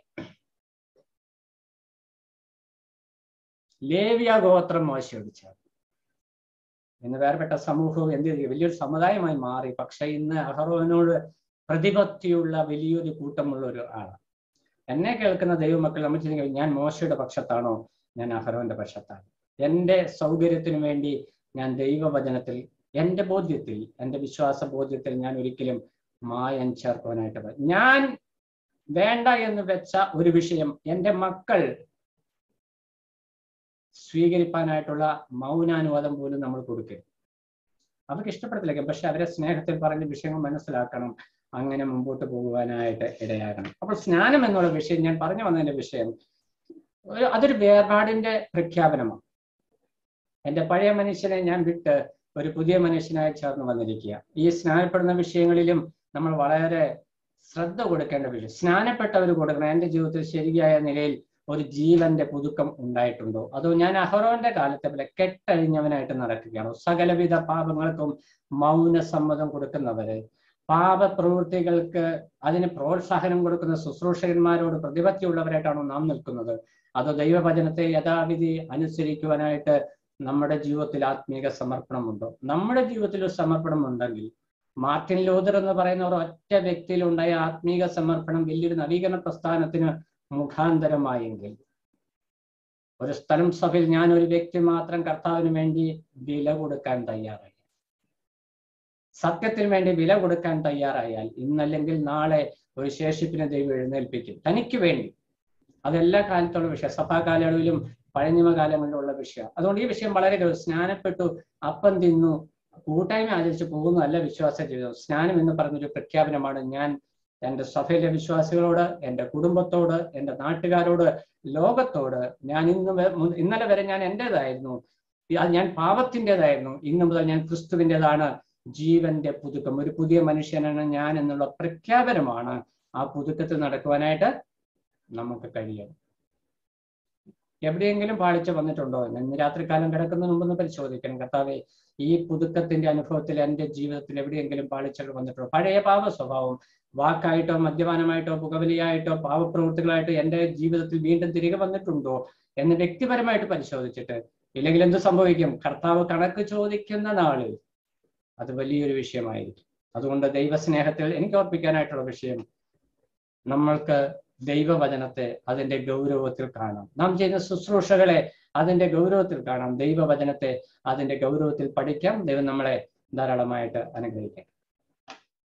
ലേവ്യ ഗോത്രം മോശയോട് ചേർന്നു ഇന്ന് വേർപെട്ട സമൂഹവും എന്ത് ചെയ്തു വലിയൊരു സമുദായമായി മാറി പക്ഷെ ഇന്ന് അഹറോനോട് പ്രതിപത്തിയുള്ള വലിയൊരു കൂട്ടമുള്ള ഒരു ആളാണ് എന്നെ കേൾക്കുന്ന ദൈവമക്കൾ നമ്മൾ ചിന്തിക്കും ഞാൻ മോശയുടെ പക്ഷത്താണോ ഞാൻ അഹറോന്റെ പക്ഷത്താണ് എന്റെ സൗകര്യത്തിനു വേണ്ടി ഞാൻ ദൈവവചനത്തിൽ എന്റെ ബോധ്യത്തിൽ എന്റെ വിശ്വാസ ബോധ്യത്തിൽ ഞാൻ ഒരിക്കലും മായം ചേർക്കുവാനായിട്ട് പ- ഞാൻ വേണ്ട എന്ന് വെച്ച ഒരു വിഷയം എന്റെ മക്കൾ സ്വീകരിപ്പാനായിട്ടുള്ള മൗനാനുവാദം പോലും നമ്മൾ കൊടുക്കരുത് അവർക്ക് ഇഷ്ടപ്പെടത്തില്ല പക്ഷെ അവരെ സ്നേഹത്തിൽ പറഞ്ഞ വിഷയങ്ങൾ മനസ്സിലാക്കണം അങ്ങനെ മുമ്പോട്ട് പോകുവാനായിട്ട് ഇടയാകണം അപ്പോൾ സ്നാനം എന്നുള്ള വിഷയം ഞാൻ പറഞ്ഞു വന്നതിന്റെ വിഷയം ഒരു അതൊരു വേർപാടിന്റെ പ്രഖ്യാപനമാണ് എന്റെ പഴയ മനുഷ്യനെ ഞാൻ വിട്ട് ഒരു പുതിയ മനുഷ്യനായി ചേർന്ന് വന്നിരിക്കുക ഈ സ്നാനപ്പെടുന്ന വിഷയങ്ങളിലും നമ്മൾ വളരെ ശ്രദ്ധ കൊടുക്കേണ്ട വിഷയം സ്നാനപ്പെട്ടവർ കൊടുക്കണം എന്റെ ജീവിതത്തിൽ ശരിയായ നിലയിൽ ഒരു ജീവന്റെ പുതുക്കം ഉണ്ടായിട്ടുണ്ടോ അതോ ഞാൻ അഹറോന്റെ കാലത്തെ പോലെ കെട്ടഴിഞ്ഞവനായിട്ട് നടക്കുകയാണോ സകലവിധ പാപങ്ങൾക്കും മൗന സമ്മതം കൊടുക്കുന്നവര് പാപപ്രവൃത്തികൾക്ക് അതിന് പ്രോത്സാഹനം കൊടുക്കുന്ന ശുശ്രൂഷകന്മാരോട് പ്രതിപത്തിയുള്ളവരായിട്ടാണോ നാം നിൽക്കുന്നത് അതോ ദൈവവചനത്തെ യഥാവിധി അനുസരിക്കുവാനായിട്ട് നമ്മുടെ ജീവിതത്തിൽ ആത്മീക സമർപ്പണമുണ്ടോ നമ്മുടെ ജീവിതത്തിൽ ഒരു സമർപ്പണം ഉണ്ടെങ്കിൽ മാർട്ടിൻ ലൂതർ എന്ന് പറയുന്ന ഒരു ഒറ്റ വ്യക്തിയിൽ ഉണ്ടായ ആത്മീക സമർപ്പണം വലിയൊരു നവീകരണ പ്രസ്ഥാനത്തിന് മുഖാന്തരമായെങ്കിൽ ഒരു സ്ഥലം സഭയിൽ ഞാൻ ഒരു വ്യക്തി മാത്രം കർത്താവിന് വേണ്ടി വില കൊടുക്കാൻ തയ്യാറായി സത്യത്തിന് വേണ്ടി വില കൊടുക്കാൻ തയ്യാറായാൽ ഇന്നല്ലെങ്കിൽ നാളെ ഒരു ശേഷിപ്പിനെ ദൈവം എഴുന്നേൽപ്പിക്കും തനിക്ക് വേണ്ടി അതെല്ലാ കാലത്തുള്ള വിഷയം സഭാ കാലയളവിലും പഴഞ്ഞിമ കാലങ്ങളിലുള്ള വിഷയം അതുകൊണ്ട് ഈ വിഷയം വളരെ ഗൗരവം. സ്നാനപ്പെട്ടു അപ്പം തിന്നു കൂട്ടായ്മ ആചരിച്ച് പോകുന്നതല്ല വിശ്വാസ ജീവിതം സ്നാനം എന്ന് പറഞ്ഞൊരു പ്രഖ്യാപനമാണ് ഞാൻ എൻ്റെ സഭയിലെ വിശ്വാസികളോട് എൻ്റെ കുടുംബത്തോട് എൻ്റെ നാട്ടുകാരോട് ലോകത്തോട് ഞാൻ ഇന്ന് വെ- മു- ഇന്നലെ വരെ ഞാൻ എൻ്റെതായിരുന്നു അത് ഞാൻ പാപത്തിൻ്റെതായിരുന്നു ഇന്നു മുതൽ ഞാൻ ക്രിസ്തുവിൻ്റെതാണ് ജീവന്റെ പുതുക്കം ഒരു പുതിയ മനുഷ്യനാണ് ഞാൻ എന്നുള്ള പ്രഖ്യാപനമാണ് ആ പുതുക്കത്തിൽ നടക്കുവാനായിട്ട് നമുക്ക് കഴിയണം എവിടെയെങ്കിലും പാളിച്ച വന്നിട്ടുണ്ടോ ഇന്ന് രാത്രികാലം കിടക്കുന്നതിന് മുമ്പൊന്ന് പരിശോധിക്കണം കർത്താവെ ഈ പുതുക്കത്തിന്റെ അനുഭവത്തിൽ എൻ്റെ ജീവിതത്തിൽ എവിടെയെങ്കിലും പാളിച്ചകൾ വന്നിട്ടുണ്ടോ പഴയ പാപ സ്വഭാവം വാക്കായിട്ടോ മദ്യപാനമായിട്ടോ പുകവലിയായിട്ടോ പാവപ്രവൃത്തികളായിട്ടോ എൻ്റെ ജീവിതത്തിൽ വീണ്ടും തിരികെ വന്നിട്ടുണ്ടോ എന്ന് വ്യക്തിപരമായിട്ട് പരിശോധിച്ചിട്ട് ഇല്ലെങ്കിൽ എന്ത് സംഭവിക്കും കർത്താവ് കണക്ക് ചോദിക്കുന്ന നാളിൽ അത് വലിയൊരു വിഷയമായിരിക്കും അതുകൊണ്ട് ദൈവസ്നേഹത്തിൽ എനിക്ക് ഓർപ്പിക്കാനായിട്ടുള്ള വിഷയം നമ്മൾക്ക് ദൈവവചനത്തെ അതിന്റെ ഗൗരവത്തിൽ കാണാം നാം ചെയ്യുന്ന ശുശ്രൂഷകളെ അതിന്റെ ഗൗരവത്തിൽ കാണാം ദൈവവചനത്തെ അതിന്റെ ഗൗരവത്തിൽ പഠിക്കാം ദൈവം നമ്മളെ ധാരാളമായിട്ട് അനുഗ്രഹിക്കട്ടെ